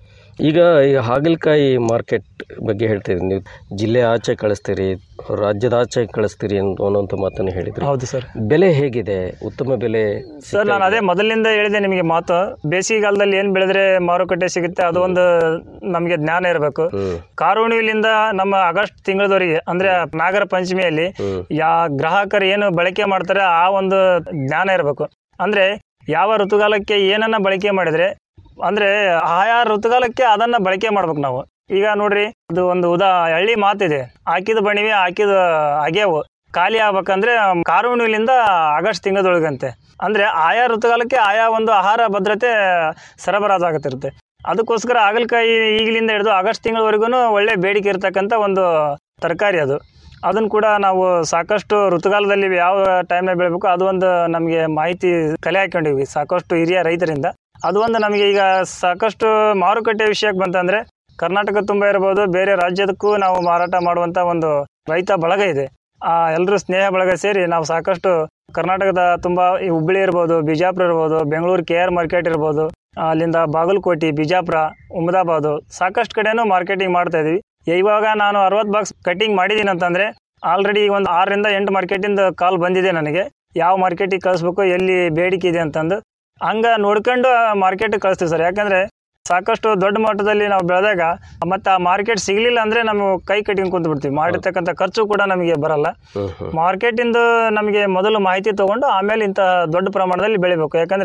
ಈಗ ಈಗ ಹಾಗಲಕಾಯಿ ಮಾರ್ಕೆಟ್ ಬಗ್ಗೆ ಹೇಳ್ತೀರಿ ನೀವು ಜಿಲ್ಲೆ ಆಚೆ ಕಳಿಸ್ತೀರಿ ರಾಜ್ಯದ ಆಚೆ ಕಳಿಸ್ತೀರಿ ಅಂತ ಅನ್ನೋಂಥ ಮಾತನ್ನು ಹೇಳಿದ್ರಿ ಹೌದು ಸರ್ ಬೆಲೆ ಹೇಗಿದೆ ಉತ್ತಮ ಬೆಲೆ ಸರ್ ನಾನು ಅದೇ ಮೊದಲಿನಿಂದ ಹೇಳಿದೆ ನಿಮಗೆ ಮಾತು ಬೇಸಿಗೆಗಾಲದಲ್ಲಿ ಏನು ಬೆಳೆದ್ರೆ ಮಾರುಕಟ್ಟೆ ಸಿಗುತ್ತೆ ಅದು ಒಂದು ನಮಗೆ ಜ್ಞಾನ ಇರಬೇಕು ಕಾರುಣಿಲಿಂದ ನಮ್ಮ ಆಗಸ್ಟ್ ತಿಂಗಳದವರೆಗೆ ಅಂದ್ರೆ ನಾಗರ ಪಂಚಮಿಯಲ್ಲಿ ಯಾ ಗ್ರಾಹಕರು ಏನು ಬಳಕೆ ಮಾಡ್ತಾರೆ ಆ ಒಂದು ಜ್ಞಾನ ಇರಬೇಕು ಅಂದ್ರೆ ಯಾವ ಋತುಕಾಲಕ್ಕೆ ಏನನ್ನ ಬಳಕೆ ಮಾಡಿದ್ರೆ ಅಂದ್ರೆ ಆಯಾ ಋತುಕಾಲಕ್ಕೆ ಅದನ್ನ ಬಳಕೆ ಮಾಡ್ಬೇಕು ನಾವು ಈಗ ನೋಡ್ರಿ ಅದು ಒಂದು ಉದಾ ಹಳ್ಳಿ ಮಾತಿದೆ ಹಾಕಿದ ಬಣಿವೆ ಹಾಕಿದ ಅಗೆವು ಖಾಲಿ ಆಗ್ಬೇಕಂದ್ರೆ ಕಾರುಣಿಲಿಂದ ಆಗಸ್ಟ್ ತಿಂಗಳದೊಳಗಂತೆ ಅಂದ್ರೆ ಆಯಾ ಋತುಕಾಲಕ್ಕೆ ಆಯಾ ಒಂದು ಆಹಾರ ಭದ್ರತೆ ಸರಬರಾಜಾಗುತ್ತಿರುತ್ತೆ ಅದಕ್ಕೋಸ್ಕರ ಹಾಗಲಕಾಯಿ ಈಗಲಿಂದ ಹಿಡಿದು ಆಗಸ್ಟ್ ತಿಂಗಳವರೆಗೂ ಒಳ್ಳೆ ಬೇಡಿಕೆ ಇರತಕ್ಕಂಥ ಒಂದು ತರಕಾರಿ ಅದು ಅದನ್ನು ಕೂಡ ನಾವು ಸಾಕಷ್ಟು ಋತುಕಾಲದಲ್ಲಿ ಯಾವ ಟೈಮ್ನಾಗ ಬೆಳಬೇಕು ಅದು ಒಂದು ನಮಗೆ ಮಾಹಿತಿ ಕಲೆ ಹಾಕೊಂಡಿವಿ ಸಾಕಷ್ಟು ಹಿರಿಯ ರೈತರಿಂದ ಅದು ಒಂದು ನಮಗೆ ಈಗ ಸಾಕಷ್ಟು ಮಾರುಕಟ್ಟೆ ವಿಷಯಕ್ಕೆ ಬಂತಂದ್ರೆ ಕರ್ನಾಟಕ ತುಂಬ ಇರ್ಬೋದು ಬೇರೆ ರಾಜ್ಯದಕ್ಕೂ ನಾವು ಮಾರಾಟ ಮಾಡುವಂಥ ಒಂದು ರೈತ ಬಳಗ ಇದೆ ಆ ಎಲ್ಲರೂ ಸ್ನೇಹ ಬಳಗ ಸೇರಿ ನಾವು ಸಾಕಷ್ಟು ಕರ್ನಾಟಕದ ತುಂಬ ಈ ಹುಬ್ಬಳ್ಳಿ ಇರ್ಬೋದು ಬಿಜಾಪುರ ಇರ್ಬೋದು ಬೆಂಗಳೂರು ಕೆ ಆರ್ ಮಾರ್ಕೆಟ್ ಇರ್ಬೋದು ಆ, ಅಲ್ಲಿಂದ ಬಾಗಲಕೋಟೆ ಬಿಜಾಪುರ ಉಮದಾಬಾದು ಸಾಕಷ್ಟು ಕಡೆನೂ ಮಾರ್ಕೆಟಿಂಗ್ ಮಾಡ್ತಾ ಇದೀವಿ ಇವಾಗ ನಾನು ಅರವತ್ತು ಬಾಕ್ಸ್ ಕಟಿಂಗ್ ಮಾಡಿದ್ದೀನಿ ಅಂತಂದ್ರೆ ಆಲ್ರೆಡಿ ಒಂದು ಆರರಿಂದ ಎಂಟು ಮಾರ್ಕೆಟಿಂದ ಕಾಲ್ ಬಂದಿದೆ ನನಗೆ ಯಾವ ಮಾರ್ಕೆಟಿಗೆ ಕಳಿಸ್ಬೇಕು ಎಲ್ಲಿ ಬೇಡಿಕೆ ಇದೆ ಅಂತಂದು ಹಂಗ ನೋಡ್ಕೊಂಡು ಮಾರ್ಕೆಟಿಗೆ ಕಳಿಸ್ತೀವಿ ಸರ್ ಯಾಕಂದ್ರೆ ಸಾಕಷ್ಟು ದೊಡ್ಡ ಮಟ್ಟದಲ್ಲಿ ನಾವು ಬೆಳೆದಾಗ ಮತ್ತೆ ಆ ಮಾರ್ಕೆಟ್ ಸಿಗ್ಲಿಲ್ಲ ಅಂದ್ರೆ ನಾವು ಕೈ ಕಟ್ಟಿಂಗ್ ಕುಂತು ಬಿಡ್ತೀವಿ ಮಾಡಿರ್ತಕ್ಕಂಥ ಖರ್ಚು ಕೂಡ ನಮಗೆ ಬರಲ್ಲ ಮಾರ್ಕೆಟಿಂದ ನಮಗೆ ಮೊದಲು ಮಾಹಿತಿ ತಗೊಂಡು ಆಮೇಲೆ ಇಂಥ ದೊಡ್ಡ ಪ್ರಮಾಣದಲ್ಲಿ ಬೆಳಿಬೇಕು ಯಾಕಂದ್ರೆ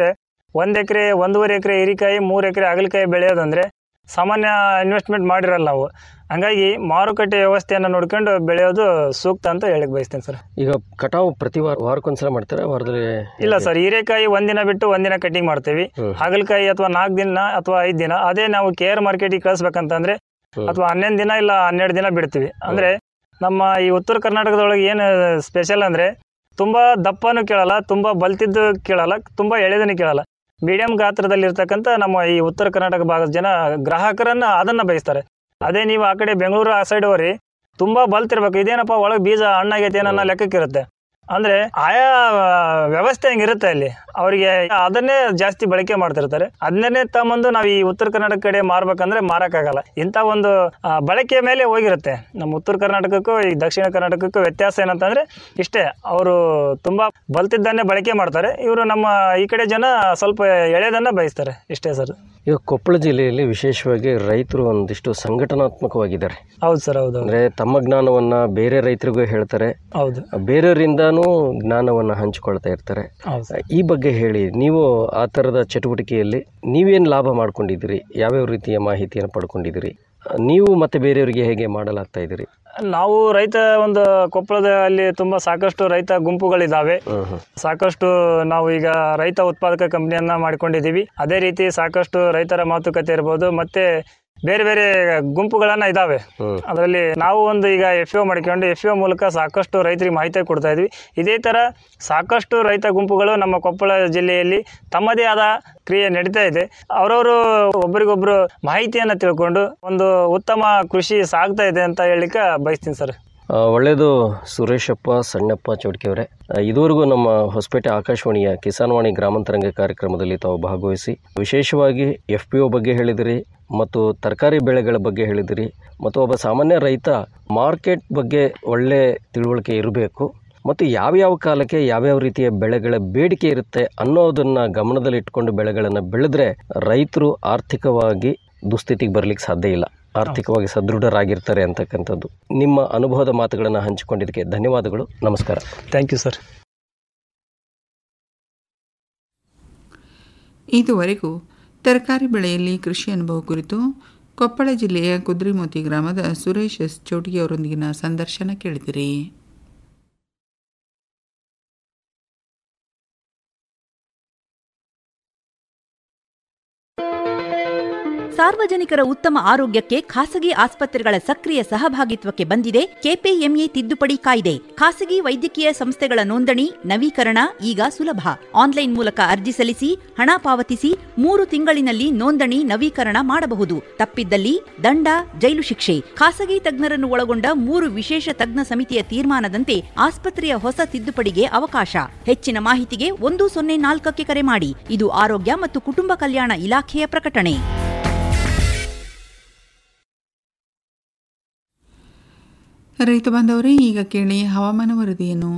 ಒಂದು ಎಕರೆ ಒಂದೂವರೆ ಎಕರೆ ಹೀರಿಕಾಯಿ ಮೂರು ಎಕರೆ ಹಾಗಲಕಾಯಿ ಬೆಳೆಯೋದಂದ್ರೆ ಸಾಮಾನ್ಯ ಇನ್ವೆಸ್ಟ್ಮೆಂಟ್ ಮಾಡಿರಲ್ಲ ನಾವು ಹಂಗಾಗಿ ಮಾರುಕಟ್ಟೆ ವ್ಯವಸ್ಥೆಯನ್ನು ನೋಡ್ಕೊಂಡು ಬೆಳೆಯೋದು ಸೂಕ್ತ ಅಂತ ಹೇಳಕ್ ಬಯಸ್ತೇನೆ ಸರ್ ಈಗ ಕಟಾವು ಪ್ರತಿ ವಾರ ವಾರಕ್ಕೊಂದ್ಸಲ ಮಾಡ್ತಾರೆ ವಾರದಲ್ಲಿ ಇಲ್ಲ ಸರ್ ಹೀರೆಕಾಯಿ ಒಂದಿನ ಬಿಟ್ಟು ಒಂದಿನ ಕಟಿಂಗ್ ಮಾಡ್ತೀವಿ ಹ್ಮ್. ಹಾಗಲಕಾಯಿ ಅಥವಾ ನಾಲ್ಕು ದಿನ ಅಥವಾ ಐದು ದಿನ ಅದೇ ನಾವು ಕೆ ಆರ್ ಮಾರ್ಕೆಟಿಗೆ ಕಳಿಸ್ಬೇಕಂತಂದ್ರೆ ಅಥವಾ ಹನ್ನೊಂದು ದಿನ ಇಲ್ಲ ಹನ್ನೆರಡು ದಿನ ಬಿಡ್ತೀವಿ ಅಂದ್ರೆ ನಮ್ಮ ಈ ಉತ್ತರ ಕರ್ನಾಟಕದೊಳಗೆ ಏನು ಸ್ಪೆಷಲ್ ಅಂದ್ರೆ ತುಂಬಾ ದಪ್ಪನೂ ಕೇಳಲ್ಲ ತುಂಬಾ ಬಲ್ತಿದ್ದು ಕೇಳಲ್ಲ ತುಂಬಾ ಎಳೆದನ್ನು ಕೇಳಲ್ಲ ಮೀಡಿಯಂ ಗಾತ್ರದಲ್ಲಿರ್ತಕ್ಕಂಥ ನಮ್ಮ ಈ ಉತ್ತರ ಕರ್ನಾಟಕ ಭಾಗದ ಜನ ಗ್ರಾಹಕರನ್ನ ಅದನ್ನ ಬಯಸ್ತಾರೆ ಅದೇ ನೀವು ಆ ಕಡೆ ಬೆಂಗಳೂರು ಆ ಸೈಡ್ ಹೋರಿ ತುಂಬಾ ಬಲ್ತಿರ್ಬೇಕು ಇದೇನಪ್ಪ ಒಳಗೆ ಬೀಜ ಹಣ್ಣಾಗೈತೆ ಅನ್ನೋ ಲೆಕ್ಕಕ್ಕಿರುತ್ತೆ ಅಂದ್ರೆ ಆಯಾ ವ್ಯವಸ್ಥೆ ಹಂಗಿರುತ್ತೆ ಅಲ್ಲಿ ಅವರಿಗೆ ಅದನ್ನೇ ಜಾಸ್ತಿ ಬಳಕೆ ಮಾಡ್ತಿರ್ತಾರೆ ಅದನ್ನೇ ತಗೊಂಬಂದು ನಾವು ಈ ಉತ್ತರ ಕರ್ನಾಟಕ ಕಡೆ ಮಾರ್ಬೇಕಂದ್ರೆ ಮಾರಕ್ಕಾಗಲ್ಲ ಇಂಥ ಒಂದು ಆ, ಬಳಕೆಯ ಮೇಲೆ ಹೋಗಿರುತ್ತೆ ನಮ್ಮ ಉತ್ತರ ಕರ್ನಾಟಕಕ್ಕೂ ಈ ದಕ್ಷಿಣ ಕರ್ನಾಟಕಕ್ಕೂ ವ್ಯತ್ಯಾಸ ಏನಂತಂದ್ರೆ ಇಷ್ಟೇ ಅವರು ತುಂಬಾ ಬಲ್ತಿದ್ದನ್ನೇ ಬಳಕೆ ಮಾಡ್ತಾರೆ ಇವರು ನಮ್ಮ ಈ ಕಡೆ ಜನ ಸ್ವಲ್ಪ ಎಳೆದನ್ನ ಬಯಸ್ತಾರೆ ಇಷ್ಟೇ ಸರ್ ಈಗ ಕೊಪ್ಪಳ ಜಿಲ್ಲೆಯಲ್ಲಿ ವಿಶೇಷವಾಗಿ ರೈತರು ಒಂದಿಷ್ಟು ಸಂಘಟನಾತ್ಮಕವಾಗಿದ್ದಾರೆ ಹೌದು ಸರ್ ಹೌದು ಅಂದ್ರೆ ತಮ್ಮ ಜ್ಞಾನವನ್ನ ಬೇರೆ ರೈತರಿಗೂ ಹೇಳ್ತಾರೆ ಹೌದು ಬೇರೆಯವರಿಂದಾನೂ ಜ್ಞಾನವನ್ನ ಹಂಚಿಕೊಳ್ತಾ ಇರ್ತಾರೆ ಹೌದು ಈ ಬಗ್ಗೆ ಹೇಳಿ ನೀವು ಆ ಥರದ ಚಟುವಟಿಕೆಯಲ್ಲಿ ನೀವೇನು ಲಾಭ ಮಾಡ್ಕೊಂಡಿದ್ದೀರಿ ಯಾವ್ಯಾವ ರೀತಿಯ ಮಾಹಿತಿಯನ್ನು ಪಡ್ಕೊಂಡಿದ್ದೀರಿ ನೀವು ಮತ್ತೆ ಬೇರೆಯವರಿಗೆ ಹೇಗೆ ಮಾಡಲಾಗ್ತಾ ಇದ್ದೀರಿ ನಾವು ರೈತ ಒಂದು ಕೊಪ್ಪಳದ ಅಲ್ಲಿ ತುಂಬಾ ಸಾಕಷ್ಟು ರೈತ ಗುಂಪುಗಳಿದ್ದಾವೆ ಸಾಕಷ್ಟು ನಾವು ಈಗ ರೈತ ಉತ್ಪಾದಕ ಕಂಪನಿಯನ್ನ ಮಾಡ್ಕೊಂಡಿದ್ದೀವಿ ಅದೇ ರೀತಿ ಸಾಕಷ್ಟು ರೈತರ ಮಾತುಕತೆ ಇರ್ಬೋದು ಮತ್ತೆ ಬೇರೆ ಬೇರೆ ಗುಂಪುಗಳನ್ನ ಇದಾವೆ ಅದರಲ್ಲಿ ನಾವು ಒಂದು ಈಗ ಎಫ್ ಒ ಮಾಡ್ಕೊಂಡು ಎಫ್ ಒ ಮೂಲಕ ಸಾಕಷ್ಟು ರೈತರಿಗೆ ಮಾಹಿತಿ ಕೊಡ್ತಾ ಇದ್ವಿ ಇದೇ ತರ ಸಾಕಷ್ಟು ರೈತ ಗುಂಪುಗಳು ನಮ್ಮ ಕೊಪ್ಪಳ ಜಿಲ್ಲೆಯಲ್ಲಿ ತಮ್ಮದೇ ಆದ ಕ್ರಿಯೆ ನಡೀತಾ ಇದೆ ಅವರವರು ಒಬ್ಬರಿಗೊಬ್ರು ಮಾಹಿತಿಯನ್ನ ತಿಳ್ಕೊಂಡು ಒಂದು ಉತ್ತಮ ಕೃಷಿ ಸಾಗ್ತಾ ಇದೆ ಅಂತ ಹೇಳಲಿಕ್ಕೆ ಬಯಸ್ತೀನಿ ಸರ್ ಆ, ಒಳ್ಳೆಯದು ಸುರೇಶಪ್ಪ ಸಣ್ಣಪ್ಪ ಚೌಡ್ಕಿಯವರೇ ಆ, ಇದುವರೆಗೂ ನಮ್ಮ ಹೊಸಪೇಟೆ ಆಕಾಶವಾಣಿಯ ಕಿಸಾನ್ವಾಣಿ ಗ್ರಾಮಾಂತರಂಗ ಕಾರ್ಯಕ್ರಮದಲ್ಲಿ ತಾವು ಭಾಗವಹಿಸಿ ವಿಶೇಷವಾಗಿ ಎಫ್ ಪಿ ಒ ಬಗ್ಗೆ ಹೇಳಿದಿರಿ ಮತ್ತು ತರಕಾರಿ ಬೆಳೆಗಳ ಬಗ್ಗೆ ಹೇಳಿದಿರಿ ಮತ್ತು ಒಬ್ಬ ಸಾಮಾನ್ಯ ರೈತ ಮಾರ್ಕೆಟ್ ಬಗ್ಗೆ ಒಳ್ಳೆ ತಿಳುವಳಿಕೆ ಇರಬೇಕು ಮತ್ತು ಯಾವ್ಯಾವ ಕಾಲಕ್ಕೆ ಯಾವ್ಯಾವ ರೀತಿಯ ಬೆಳೆಗಳ ಬೇಡಿಕೆ ಇರುತ್ತೆ ಅನ್ನೋದನ್ನು ಗಮನದಲ್ಲಿಟ್ಕೊಂಡು ಬೆಳೆಗಳನ್ನು ಬೆಳೆದ್ರೆ ರೈತರು ಆರ್ಥಿಕವಾಗಿ ದುಸ್ಥಿತಿಗೆ ಬರಲಿಕ್ಕೆ ಸಾಧ್ಯ ಇಲ್ಲ ಆರ್ಥಿಕವಾಗಿ ಸದೃಢರಾಗಿರ್ತಾರೆ ಅಂತಕ್ಕಂಥದ್ದು ನಿಮ್ಮ ಅನುಭವದ ಮಾತುಗಳನ್ನು ಹಂಚಿಕೊಂಡಿದ್ದಕ್ಕೆ ಧನ್ಯವಾದಗಳು ನಮಸ್ಕಾರ ಥ್ಯಾಂಕ್ ಯು ಸರ್ ಇದುವರೆಗೂ ತರಕಾರಿ ಬೆಳೆಯಲ್ಲಿ ಕೃಷಿ ಅನುಭವ ಕುರಿತು ಕೊಪ್ಪಳ ಜಿಲ್ಲೆಯ ಕುದ್ರಿಮೋತಿ ಗ್ರಾಮದ ಸುರೇಶ್ ಎಸ್ ಚೌಟಿಗೆ ಅವರೊಂದಿಗಿನ ಸಂದರ್ಶನ ಕೇಳಿದಿರಿ ಸಾರ್ವಜನಿಕರ ಉತ್ತಮ ಆರೋಗ್ಯಕ್ಕೆ ಖಾಸಗಿ ಆಸ್ಪತ್ರೆಗಳ ಸಕ್ರಿಯ ಸಹಭಾಗಿತ್ವಕ್ಕೆ ಬಂದಿದೆ ಕೆಪಿಎಂಇ ತಿದ್ದುಪಡಿ ಕಾಯ್ದೆ ಖಾಸಗಿ ವೈದ್ಯಕೀಯ ಸಂಸ್ಥೆಗಳ ನೋಂದಣಿ ನವೀಕರಣ ಈಗ ಸುಲಭ ಆನ್ಲೈನ್ ಮೂಲಕ ಅರ್ಜಿ ಸಲ್ಲಿಸಿ ಹಣ ಪಾವತಿಸಿ ಮೂರು ತಿಂಗಳಿನಲ್ಲಿ ನೋಂದಣಿ ನವೀಕರಣ ಮಾಡಬಹುದು ತಪ್ಪಿದ್ದಲ್ಲಿ ದಂಡ ಜೈಲು ಶಿಕ್ಷೆ ಖಾಸಗಿ ತಜ್ಞರನ್ನು ಒಳಗೊಂಡ ಮೂರು ವಿಶೇಷ ತಜ್ಞ ಸಮಿತಿಯ ತೀರ್ಮಾನದಂತೆ ಆಸ್ಪತ್ರೆಯ ಹೊಸ ತಿದ್ದುಪಡಿಗೆ ಅವಕಾಶ ಹೆಚ್ಚಿನ ಮಾಹಿತಿಗೆ ಒಂದು ಸೊನ್ನೆ ನಾಲ್ಕಕ್ಕೆ ಕರೆ ಮಾಡಿ ಇದು ಆರೋಗ್ಯ ಮತ್ತು ಕುಟುಂಬ ಕಲ್ಯಾಣ ಇಲಾಖೆಯ ಪ್ರಕಟಣೆ ರೈತ ಬಾಂಧವರೇ ಈಗ ಕೇಳಿ ಹವಾಮಾನ ವರದಿಯನ್ನು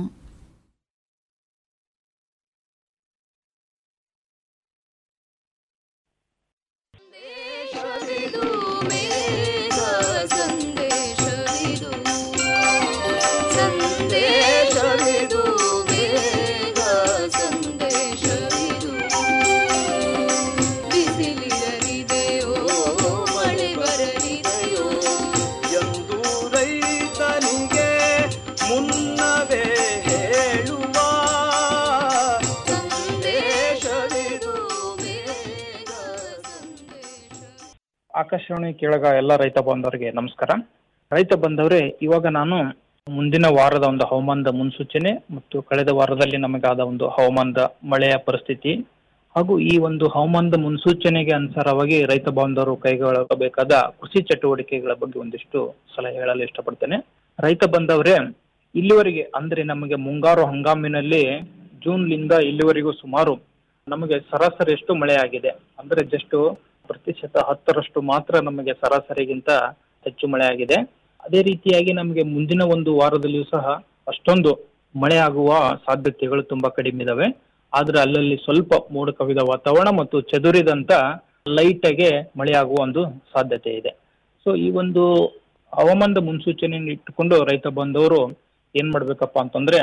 ಎಂದು ರೈತನಿಗೆ ಮುನ್ನವೇ ಹೇಳುವ ಸಂದೇಶವಿದು ಆಕಾಶವಾಣಿ ಕೇಳಗ ಎಲ್ಲ ರೈತ ಬಾಂಧವರಿಗೆ ನಮಸ್ಕಾರ ರೈತ ಬಂದವರೇ ಇವಾಗ ನಾನು ಮುಂದಿನ ವಾರದ ಒಂದು ಹವಾಮಾನದ ಮುನ್ಸೂಚನೆ ಮತ್ತು ಕಳೆದ ವಾರದಲ್ಲಿ ನಮಗಾದ ಒಂದು ಹವಾಮಾನದ ಮಳೆಯ ಪರಿಸ್ಥಿತಿ ಹಾಗೂ ಈ ಒಂದು ಹವಾಮಾನದ ಮುನ್ಸೂಚನೆಗೆ ಅನುಸಾರವಾಗಿ ರೈತ ಬಾಂಧವರು ಕೈಗೊಳ್ಳಬೇಕಾದ ಕೃಷಿ ಚಟುವಟಿಕೆಗಳ ಬಗ್ಗೆ ಒಂದಿಷ್ಟು ಸಲಹೆ ಹೇಳಲು ಇಷ್ಟಪಡ್ತೇನೆ ರೈತ ಬಂದವರೇ ಇಲ್ಲಿವರೆಗೆ ಅಂದ್ರೆ ನಮಗೆ ಮುಂಗಾರು ಹಂಗಾಮಿನಲ್ಲಿ ಜೂನ್ಲಿಂದ ಇಲ್ಲಿವರೆಗೂ ಸುಮಾರು ನಮಗೆ ಸರಾಸರಿ ಎಷ್ಟು ಮಳೆ ಆಗಿದೆ ಅಂದ್ರೆ ಜಸ್ಟ್ ಪ್ರತಿಶತ ಹತ್ತರಷ್ಟು ಮಾತ್ರ ನಮಗೆ ಸರಾಸರಿಗಿಂತ ಹೆಚ್ಚು ಮಳೆ ಆಗಿದೆ ಅದೇ ರೀತಿಯಾಗಿ ನಮಗೆ ಮುಂದಿನ ಒಂದು ವಾರದಲ್ಲಿಯೂ ಸಹ ಅಷ್ಟೊಂದು ಮಳೆ ಆಗುವ ಸಾಧ್ಯತೆಗಳು ತುಂಬಾ ಕಡಿಮೆ ಇದಾವೆ ಆದ್ರೆ ಅಲ್ಲಲ್ಲಿ ಸ್ವಲ್ಪ ಮೋಡ ಕವಿದ ವಾತಾವರಣ ಮತ್ತು ಚದುರಿದಂತ ಲೈಟ್ ಆಗಿ ಮಳೆ ಆಗುವ ಒಂದು ಸಾಧ್ಯತೆ ಇದೆ ಸೊ ಈ ಒಂದು ಹವಾಮಾನದ ಮುನ್ಸೂಚನೆಯನ್ನು ಇಟ್ಟುಕೊಂಡು ರೈತ ಬಂದವರು ಏನ್ ಮಾಡ್ಬೇಕಪ್ಪ ಅಂತಂದ್ರೆ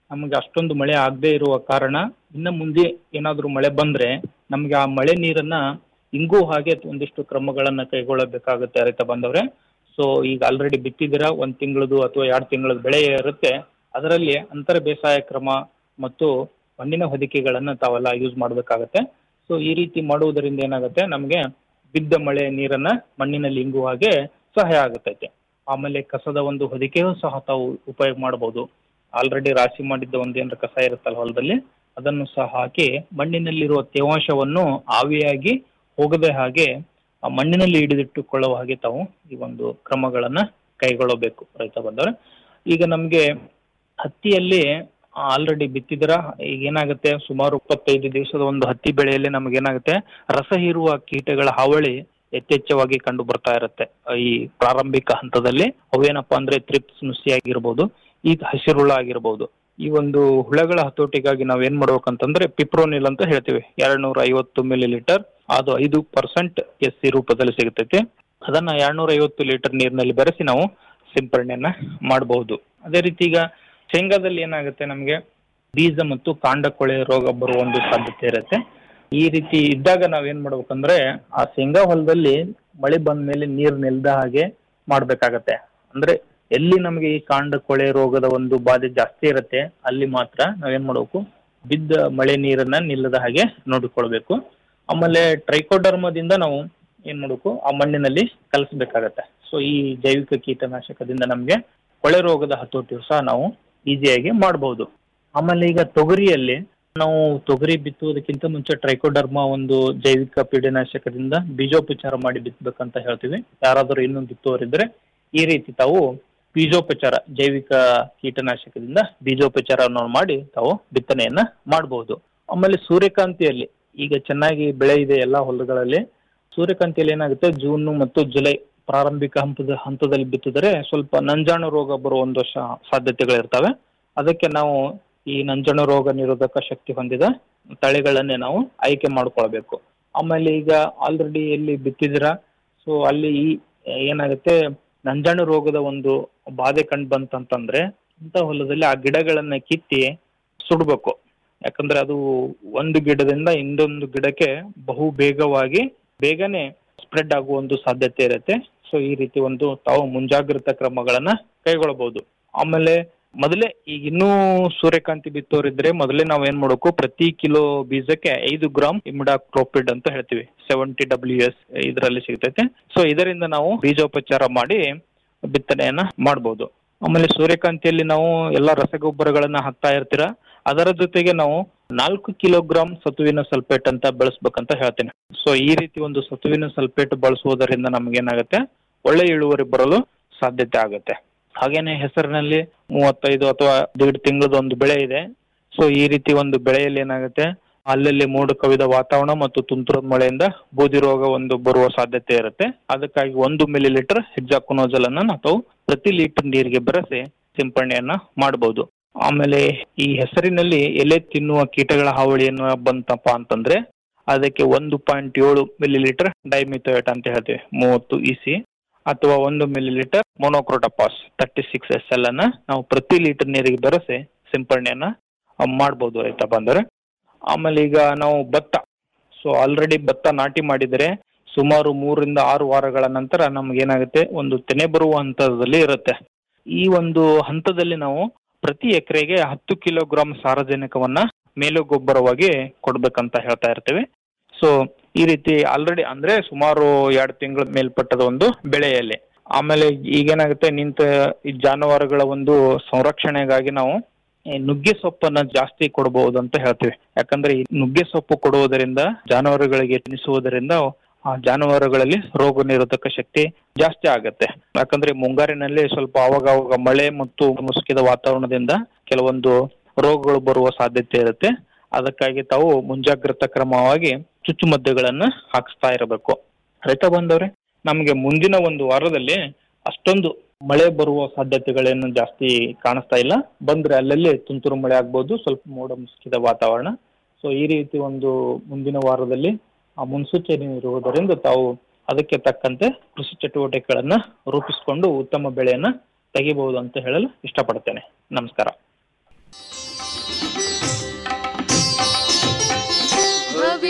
ನಮಗೆ ಅಷ್ಟೊಂದು ಮಳೆ ಆಗದೆ ಇರುವ ಕಾರಣ ಇನ್ನು ಮುಂದೆ ಏನಾದರೂ ಮಳೆ ಬಂದ್ರೆ ನಮಗೆ ಆ ಮಳೆ ನೀರನ್ನ ಇಂಗು ಹಾಗೆ ಒಂದಿಷ್ಟು ಕ್ರಮಗಳನ್ನ ಕೈಗೊಳ್ಳಬೇಕಾಗುತ್ತೆ ರೈತ ಬಂದವ್ರೆ ಸೊ ಈಗ ಆಲ್ರೆಡಿ ಬಿತ್ತಿದಿರ ಒಂದ್ ತಿಂಗಳದು ಅಥವಾ ಎರಡು ತಿಂಗಳದ ಬೆಳೆ ಇರುತ್ತೆ ಅದರಲ್ಲಿ ಅಂತರ ಬೇಸಾಯ ಕ್ರಮ ಮತ್ತು ಮಣ್ಣಿನ ಹೊದಿಕೆಗಳನ್ನ ತಾವೆಲ್ಲ ಯೂಸ್ ಮಾಡಬೇಕಾಗತ್ತೆ ಸೊ ಈ ರೀತಿ ಮಾಡುವುದರಿಂದ ಏನಾಗುತ್ತೆ ನಮಗೆ ಬಿದ್ದ ಮಳೆ ನೀರನ್ನ ಮಣ್ಣಿನಲ್ಲಿ ಇಂಗುವ ಹಾಗೆ ಸಹಾಯ ಆಗುತ್ತೈತೆ ಆಮೇಲೆ ಕಸದ ಒಂದು ಹೊದಿಕೆಯೂ ಸಹ ತಾವು ಉಪಯೋಗ ಮಾಡಬಹುದು ಆಲ್ರೆಡಿ ರಾಶಿ ಮಾಡಿದ್ದ ಒಂದೇನಾರ ಕಸ ಇರುತ್ತಲ್ಲ ಹೊಲದಲ್ಲಿ ಅದನ್ನು ಸಹ ಹಾಕಿ ಮಣ್ಣಿನಲ್ಲಿರುವ ತೇವಾಂಶವನ್ನು ಆವಿಯಾಗಿ ಹೋಗದೆ ಹಾಗೆ ಆ ಮಣ್ಣಿನಲ್ಲಿ ಹಿಡಿದಿಟ್ಟುಕೊಳ್ಳುವ ಹಾಗೆ ತಾವು ಈ ಒಂದು ಕ್ರಮಗಳನ್ನ ಕೈಗೊಳ್ಳಬೇಕು ರೈತ ಬಂದವರು ಈಗ ನಮ್ಗೆ ಹತ್ತಿಯಲ್ಲಿ ಆಲ್ರೆಡಿ ಬಿತ್ತಿದ್ರ ಈಗ ಏನಾಗುತ್ತೆ ಸುಮಾರು ಇಪ್ಪತ್ತೈದು ದಿವಸದ ಒಂದು ಹತ್ತಿ ಬೆಳೆಯಲ್ಲಿ ನಮ್ಗೆ ಏನಾಗುತ್ತೆ ರಸ ಹೀರುವ ಕೀಟಗಳ ಹಾವಳಿ ಯಥೇಚ್ಛವಾಗಿ ಕಂಡು ಬರ್ತಾ ಇರುತ್ತೆ ಈ ಪ್ರಾರಂಭಿಕ ಹಂತದಲ್ಲಿ ಅವೇನಪ್ಪಾ ಅಂದ್ರೆ ತ್ರಿಪ್ಸ್ ನುಸಿ ಆಗಿರ್ಬೋದು ಈ ಹಸಿರುಳ ಆಗಿರ್ಬೋದು ಈ ಒಂದು ಹುಳಗಳ ಹತೋಟಿಗಾಗಿ ನಾವ್ ಏನ್ ಮಾಡ್ಬೇಕಂತಂದ್ರೆ ಪಿಪ್ರೋನಿಲ್ ಅಂತ ಹೇಳ್ತೀವಿ ಎರಡ್ ನೂರ ಐವತ್ತು ಮಿಲಿ ಲೀಟರ್ ಅದು ಐದು ಪರ್ಸೆಂಟ್ ಎಸ್ ಸಿ ರೂಪದಲ್ಲಿ ಸಿಗುತ್ತೈತಿ ಅದನ್ನ ಎರಡ್ನೂರ ಐವತ್ತು ಲೀಟರ್ ನೀರಿನಲ್ಲಿ ಬೆರೆಸಿ ನಾವು ಸಿಂಪರಣೆಯನ್ನ ಮಾಡಬಹುದು ಅದೇ ರೀತಿ ಈಗ ಶೇಂಗಾದಲ್ಲಿ ಏನಾಗುತ್ತೆ ನಮಗೆ ಬೀಜ ಮತ್ತು ಕಾಂಡ ಕೊಳೆ ರೋಗ ಬರುವ ಒಂದು ಸಾಧ್ಯತೆ ಇರುತ್ತೆ ಈ ರೀತಿ ಇದ್ದಾಗ ನಾವ್ ಏನ್ ಮಾಡ್ಬೇಕಂದ್ರೆ ಆ ಶೇಂಗಾ ಹೊಲದಲ್ಲಿ ಮಳೆ ಬಂದ ಮೇಲೆ ನೀರು ನಿಲ್ದ ಹಾಗೆ ಮಾಡ್ಬೇಕಾಗತ್ತೆ ಅಂದ್ರೆ ಎಲ್ಲಿ ನಮಗೆ ಈ ಕಾಂಡ ಕೊಳೆ ರೋಗದ ಒಂದು ಬಾಧೆ ಜಾಸ್ತಿ ಇರುತ್ತೆ ಅಲ್ಲಿ ಮಾತ್ರ ನಾವೇನ್ ಮಾಡ್ಬೇಕು ಬಿದ್ದ ಮಳೆ ನೀರನ್ನ ನಿಲ್ಲದ ಹಾಗೆ ನೋಡಿಕೊಳ್ಬೇಕು ಆಮೇಲೆ ಟ್ರೈಕೋಡರ್ಮದಿಂದ ನಾವು ಏನ್ ಮಾಡ್ಬೇಕು ಆ ಮಣ್ಣಿನಲ್ಲಿ ಕಲಸಬೇಕಾಗತ್ತೆ ಸೊ ಈ ಜೈವಿಕ ಕೀಟನಾಶಕದಿಂದ ನಮ್ಗೆ ಕೊಳೆ ರೋಗದ ಹತೋಟಿಯು ಸಹ ನಾವು ಈಸಿಯಾಗಿ ಮಾಡಬಹುದು ಆಮೇಲೆ ಈಗ ತೊಗರಿಯಲ್ಲಿ ನಾವು ತೊಗರಿ ಬಿತ್ತುವುದಕ್ಕಿಂತ ಮುಂಚೆ ಟ್ರೈಕೋಡರ್ಮಾ ಒಂದು ಜೈವಿಕ ಪೀಡನಾಶಕದಿಂದ ಬೀಜೋಪಚಾರ ಮಾಡಿ ಬಿತ್ತಬೇಕಂತ ಹೇಳ್ತೀವಿ ಯಾರಾದರೂ ಇನ್ನೂ ಬಿತ್ತುವರಿದ್ರೆ ಈ ರೀತಿ ತಾವು ಬೀಜೋಪಚಾರ ಜೈವಿಕ ಕೀಟನಾಶಕದಿಂದ ಬೀಜೋಪಚಾರವನ್ನು ಮಾಡಿ ತಾವು ಬಿತ್ತನೆಯನ್ನ ಮಾಡಬಹುದು ಆಮೇಲೆ ಸೂರ್ಯಕಾಂತಿಯಲ್ಲಿ ಈಗ ಚೆನ್ನಾಗಿ ಬೆಳೆ ಇದೆ ಎಲ್ಲಾ ಹೊಲಗಳಲ್ಲಿ ಸೂರ್ಯಕಾಂತಿಯಲ್ಲಿ ಏನಾಗುತ್ತೆ ಜೂನ್ ಮತ್ತು ಜುಲೈ ಪ್ರಾರಂಭಿಕ ಹಂತದ ಹಂತದಲ್ಲಿ ಬಿತ್ತಿದರೆ ಸ್ವಲ್ಪ ನಂಜಾಣು ರೋಗ ಬರುವ ಒಂದು ಶ- ಸಾಧ್ಯತೆಗಳಿರ್ತವೆ ಅದಕ್ಕೆ ನಾವು ಈ ನಂಜಾಣು ರೋಗ ನಿರೋಧಕ ಶಕ್ತಿ ಹೊಂದಿದ ತಳಿಗಳನ್ನೇ ನಾವು ಆಯ್ಕೆ ಮಾಡ್ಕೊಳ್ಬೇಕು ಆಮೇಲೆ ಈಗ ಆಲ್ರೆಡಿ ಎಲ್ಲಿ ಬಿತ್ತಿದಿರ ಸೊ ಅಲ್ಲಿ ಈ ಏನಾಗುತ್ತೆ ನಂಜಾಣು ರೋಗದ ಒಂದು ಬಾಧೆ ಕಂಡು ಬಂತಂತಂದ್ರೆ ಇಂಥ ಹೊಲದಲ್ಲಿ ಆ ಗಿಡಗಳನ್ನ ಕಿತ್ತಿ ಸುಡ್ಬೇಕು ಯಾಕಂದ್ರೆ ಅದು ಒಂದು ಗಿಡದಿಂದ ಇನ್ನೊಂದು ಗಿಡಕ್ಕೆ ಬಹು ಬೇಗವಾಗಿ ಬೇಗನೆ ಸ್ಪ್ರೆಡ್ ಆಗುವ ಒಂದು ಸಾಧ್ಯತೆ ಇರುತ್ತೆ ಸೊ ಈ ರೀತಿ ಒಂದು ತಾವು ಮುಂಜಾಗ್ರತಾ ಕ್ರಮಗಳನ್ನ ಕೈಗೊಳ್ಳಬಹುದು ಆಮೇಲೆ ಮೊದಲೇ ಈಗ ಇನ್ನೂ ಸೂರ್ಯಕಾಂತಿ ಬಿತ್ತೋರಿದ್ರೆ ಮೊದಲೇ ನಾವ್ ಏನ್ ಮಾಡಬೇಕು ಪ್ರತಿ ಕಿಲೋ ಬೀಜಕ್ಕೆ ಐದು ಗ್ರಾಮ್ ಇಮಿಡಾಕ್ರೋಪಿಡ್ ಅಂತ ಹೇಳ್ತೀವಿ ಸೆವೆಂಟಿ ಡಬ್ಲ್ಯೂ ಎಸ್ ಇದರಲ್ಲಿ ಸಿಗ್ತೈತೆ ಸೊ ಇದರಿಂದ ನಾವು ಬೀಜೋಪಚಾರ ಮಾಡಿ ಬಿತ್ತನೆಯನ್ನ ಮಾಡಬಹುದು ಆಮೇಲೆ ಸೂರ್ಯಕಾಂತಿಯಲ್ಲಿ ನಾವು ಎಲ್ಲಾ ರಸಗೊಬ್ಬರಗಳನ್ನ ಹಾಕ್ತಾ ಇರ್ತೀರ ಅದರ ಜೊತೆಗೆ ನಾವು ನಾಲ್ಕು ಕಿಲೋಗ್ರಾಮ್ ಸತುವಿನ ಸಲ್ಫೇಟ್ ಅಂತ ಬಳಸ್ಬೇಕಂತ ಹೇಳ್ತೇನೆ ಸೊ ಈ ರೀತಿ ಒಂದು ಸತುವಿನ ಸಲ್ಫೇಟ್ ಬಳಸುವುದರಿಂದ ನಮ್ಗೇನಾಗುತ್ತೆ ಒಳ್ಳೆ ಇಳುವರಿ ಬರಲು ಸಾಧ್ಯತೆ ಆಗುತ್ತೆ ಹಾಗೇನೆ ಹೆಸರಿನಲ್ಲಿ ಮೂವತ್ತೈದು ಅಥವಾ ದೇಡ್ ತಿಂಗಳದ ಒಂದು ಬೆಳೆ ಇದೆ ಸೊ ಈ ರೀತಿ ಒಂದು ಬೆಳೆಯಲ್ಲಿ ಏನಾಗುತ್ತೆ ಅಲ್ಲಲ್ಲಿ ಮೋಡ ಕವಿದ ವಾತಾವರಣ ಮತ್ತು ತುಂತುರು ಮಳೆಯಿಂದ ಬೂದಿ ರೋಗ ಒಂದು ಬರುವ ಸಾಧ್ಯತೆ ಇರುತ್ತೆ ಅದಕ್ಕಾಗಿ ಒಂದು ಮಿಲಿ ಲೀಟರ್ ಹೆಜ್ಜಾಕುನೋಜಲ್ ಅನ್ನ ನಾವು ಪ್ರತಿ ಲೀಟರ್ ನೀರಿಗೆ ಬೆರೆಸಿ ಸಿಂಪರಣೆಯನ್ನ ಮಾಡಬಹುದು ಆಮೇಲೆ ಈ ಹೆಸರಿನಲ್ಲಿ ಎಲೆ ತಿನ್ನುವ ಕೀಟಗಳ ಹಾವಳಿಯನ್ನು ಬಂತಪ್ಪ ಅಂತಂದ್ರೆ ಅದಕ್ಕೆ ಒಂದು ಪಾಯಿಂಟ್ ಏಳು ಮಿಲಿ ಲೀಟರ್ ಡೈಮಿಥೋಯೇಟ್ ಅಂತ ಹೇಳ್ತೀವಿ ಮೂವತ್ತು ಇಸಿ ಅಥವಾ ಒಂದು millilitre monocrotophos thirty six S L ಅನ್ನ ನಾವು ಪ್ರತಿ ಲೀಟರ್ ನೀರಿಗೆ ಬೆರೆಸಿ ಸಿಂಪರಣೆಯನ್ನ ಮಾಡ್ಬೋದು ರೈತ ಬಂದರೆ ಆಮೇಲೆ ಈಗ ನಾವು ಭತ್ತ ಸೊ ಆಲ್ರೆಡಿ ಭತ್ತ ನಾಟಿ ಮಾಡಿದರೆ ಸುಮಾರು ಮೂರರಿಂದ ಆರು ವಾರಗಳ ನಂತರ ನಮ್ಗೇನಾಗುತ್ತೆ ಒಂದು ತೆನೆ ಬರುವ ಹಂತದಲ್ಲಿ ಇರುತ್ತೆ ಈ ಒಂದು ಹಂತದಲ್ಲಿ ನಾವು ಪ್ರತಿ ಎಕರೆಗೆ ಹತ್ತು ಕಿಲೋಗ್ರಾಂ ಸಾರಜನಕವನ್ನ ಮೇಲು ಗೊಬ್ಬರವಾಗಿ ಕೊಡ್ಬೇಕಂತ ಹೇಳ್ತಾ ಇರ್ತೀವಿ ಸೊ ಈ ರೀತಿ ಆಲ್ರೆಡಿ ಅಂದ್ರೆ ಸುಮಾರು ಎರಡು ತಿಂಗಳ ಮೇಲ್ಪಟ್ಟದ ಒಂದು ಬೆಳೆಯಲ್ಲಿ ಆಮೇಲೆ ಈಗೇನಾಗುತ್ತೆ ನಿಂತ ಈ ಜಾನುವಾರುಗಳ ಒಂದು ಸಂರಕ್ಷಣೆಗಾಗಿ ನಾವು ಈ ನುಗ್ಗೆ ಸೊಪ್ಪನ್ನ ಜಾಸ್ತಿ ಕೊಡಬಹುದು ಅಂತ ಹೇಳ್ತೀವಿ ಯಾಕಂದ್ರೆ ಈ ನುಗ್ಗೆ ಸೊಪ್ಪು ಕೊಡುವುದರಿಂದ ಜಾನುವಾರುಗಳಿಗೆ ತಿನ್ನಿಸುವುದರಿಂದ ಆ ಜಾನುವಾರುಗಳಲ್ಲಿ ರೋಗ ನಿರೋಧಕ ಶಕ್ತಿ ಜಾಸ್ತಿ ಆಗತ್ತೆ ಯಾಕಂದ್ರೆ ಮುಂಗಾರಿನಲ್ಲಿ ಸ್ವಲ್ಪ ಅವಾಗ ಅವಾಗ ಮಳೆ ಮತ್ತು ಮುಸುಕಿದ ವಾತಾವರಣದಿಂದ ಕೆಲವೊಂದು ರೋಗಗಳು ಬರುವ ಸಾಧ್ಯತೆ ಇರುತ್ತೆ ಅದಕ್ಕಾಗಿ ತಾವು ಮುಂಜಾಗ್ರತಾ ಕ್ರಮವಾಗಿ ಚುಚ್ಚುಮದ್ದುಗಳನ್ನ ಹಾಕಿಸ್ತಾ ಇರಬೇಕು ರೈತ ಬಂದವ್ರೆ ನಮಗೆ ಮುಂದಿನ ಒಂದು ವಾರದಲ್ಲಿ ಅಷ್ಟೊಂದು ಮಳೆ ಬರುವ ಸಾಧ್ಯತೆಗಳೇನು ಜಾಸ್ತಿ ಕಾಣಿಸ್ತಾ ಇಲ್ಲ ಬಂದ್ರೆ ಅಲ್ಲಲ್ಲಿ ತುಂತುರು ಮಳೆ ಆಗ್ಬೋದು ಸ್ವಲ್ಪ ಮೋಡ ಮುಸುಕಿದ ವಾತಾವರಣ ಸೊ ಈ ರೀತಿ ಒಂದು ಮುಂದಿನ ವಾರದಲ್ಲಿ ಆ ಮುನ್ಸೂಚನೆ ಇರುವುದರಿಂದ ತಾವು ಅದಕ್ಕೆ ತಕ್ಕಂತೆ ಕೃಷಿ ಚಟುವಟಿಕೆಗಳನ್ನ ರೂಪಿಸಿಕೊಂಡು ಉತ್ತಮ ಬೆಳೆಯನ್ನ ತೆಗಿಬಹುದು ಅಂತ ಹೇಳಲು ಇಷ್ಟಪಡ್ತೇನೆ ನಮಸ್ಕಾರ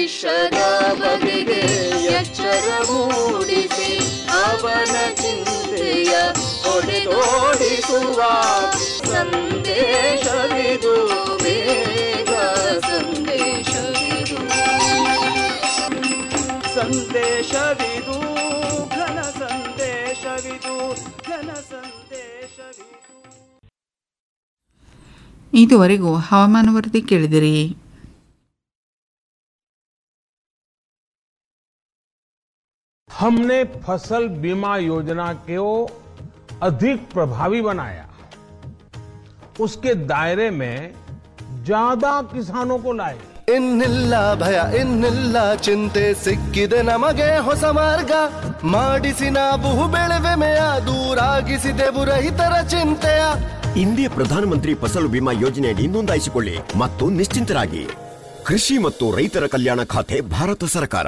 ಭವಿಷ್ಯದ ಬಗೆಗೆ ಎಚ್ಚರ ಮೂಡಿಸಿ ಅವನ ಚಿಂತೆಯ ಹೊಡೆದೋಡಿಸುವ ಸಂದೇಶವಿದು ಬೇಗ ಸಂದೇಶವಿದು ಸಂದೇಶವಿದು ಘನ ಸಂದೇಶವಿದು ಘನ ಸಂದೇಶವಿದು ಇದುವರೆಗೂ ಹವಾಮಾನ ವರದಿ ಕೇಳಿದಿರಿ हमने फसल बीमा योजना को अधिक प्रभावी बनाया उसके दायरे में ज्यादा किसानों को लाए ಇನ್ನಿಲ್ಲ ಭಯ ಇನ್ನಿಲ್ಲ ಚಿಂತೆ ಸಿಕ್ಕಿದೆ ನಮಗೆ ಹೊಸ ಮಾರ್ಗ ಮಾಡಿಸಿ ನಾವು ಬೆಳೆವೆಮೆಯ ದೂರಾಗಿಸಿದೆವು ರೈತರ ಚಿಂತೆಯ ಇಂದಿಯ ಪ್ರಧಾನಮಂತ್ರಿ ಫಸಲು ಬಿಮಾ ಯೋಜನೆಯಡಿ ನೋಂದಾಯಿಸಿಕೊಳ್ಳಿ ಮತ್ತು ನಿಶ್ಚಿಂತರಾಗಿ ಕೃಷಿ ಮತ್ತು ರೈತರ ಕಲ್ಯಾಣ ಖಾತೆ ಭಾರತ ಸರ್ಕಾರ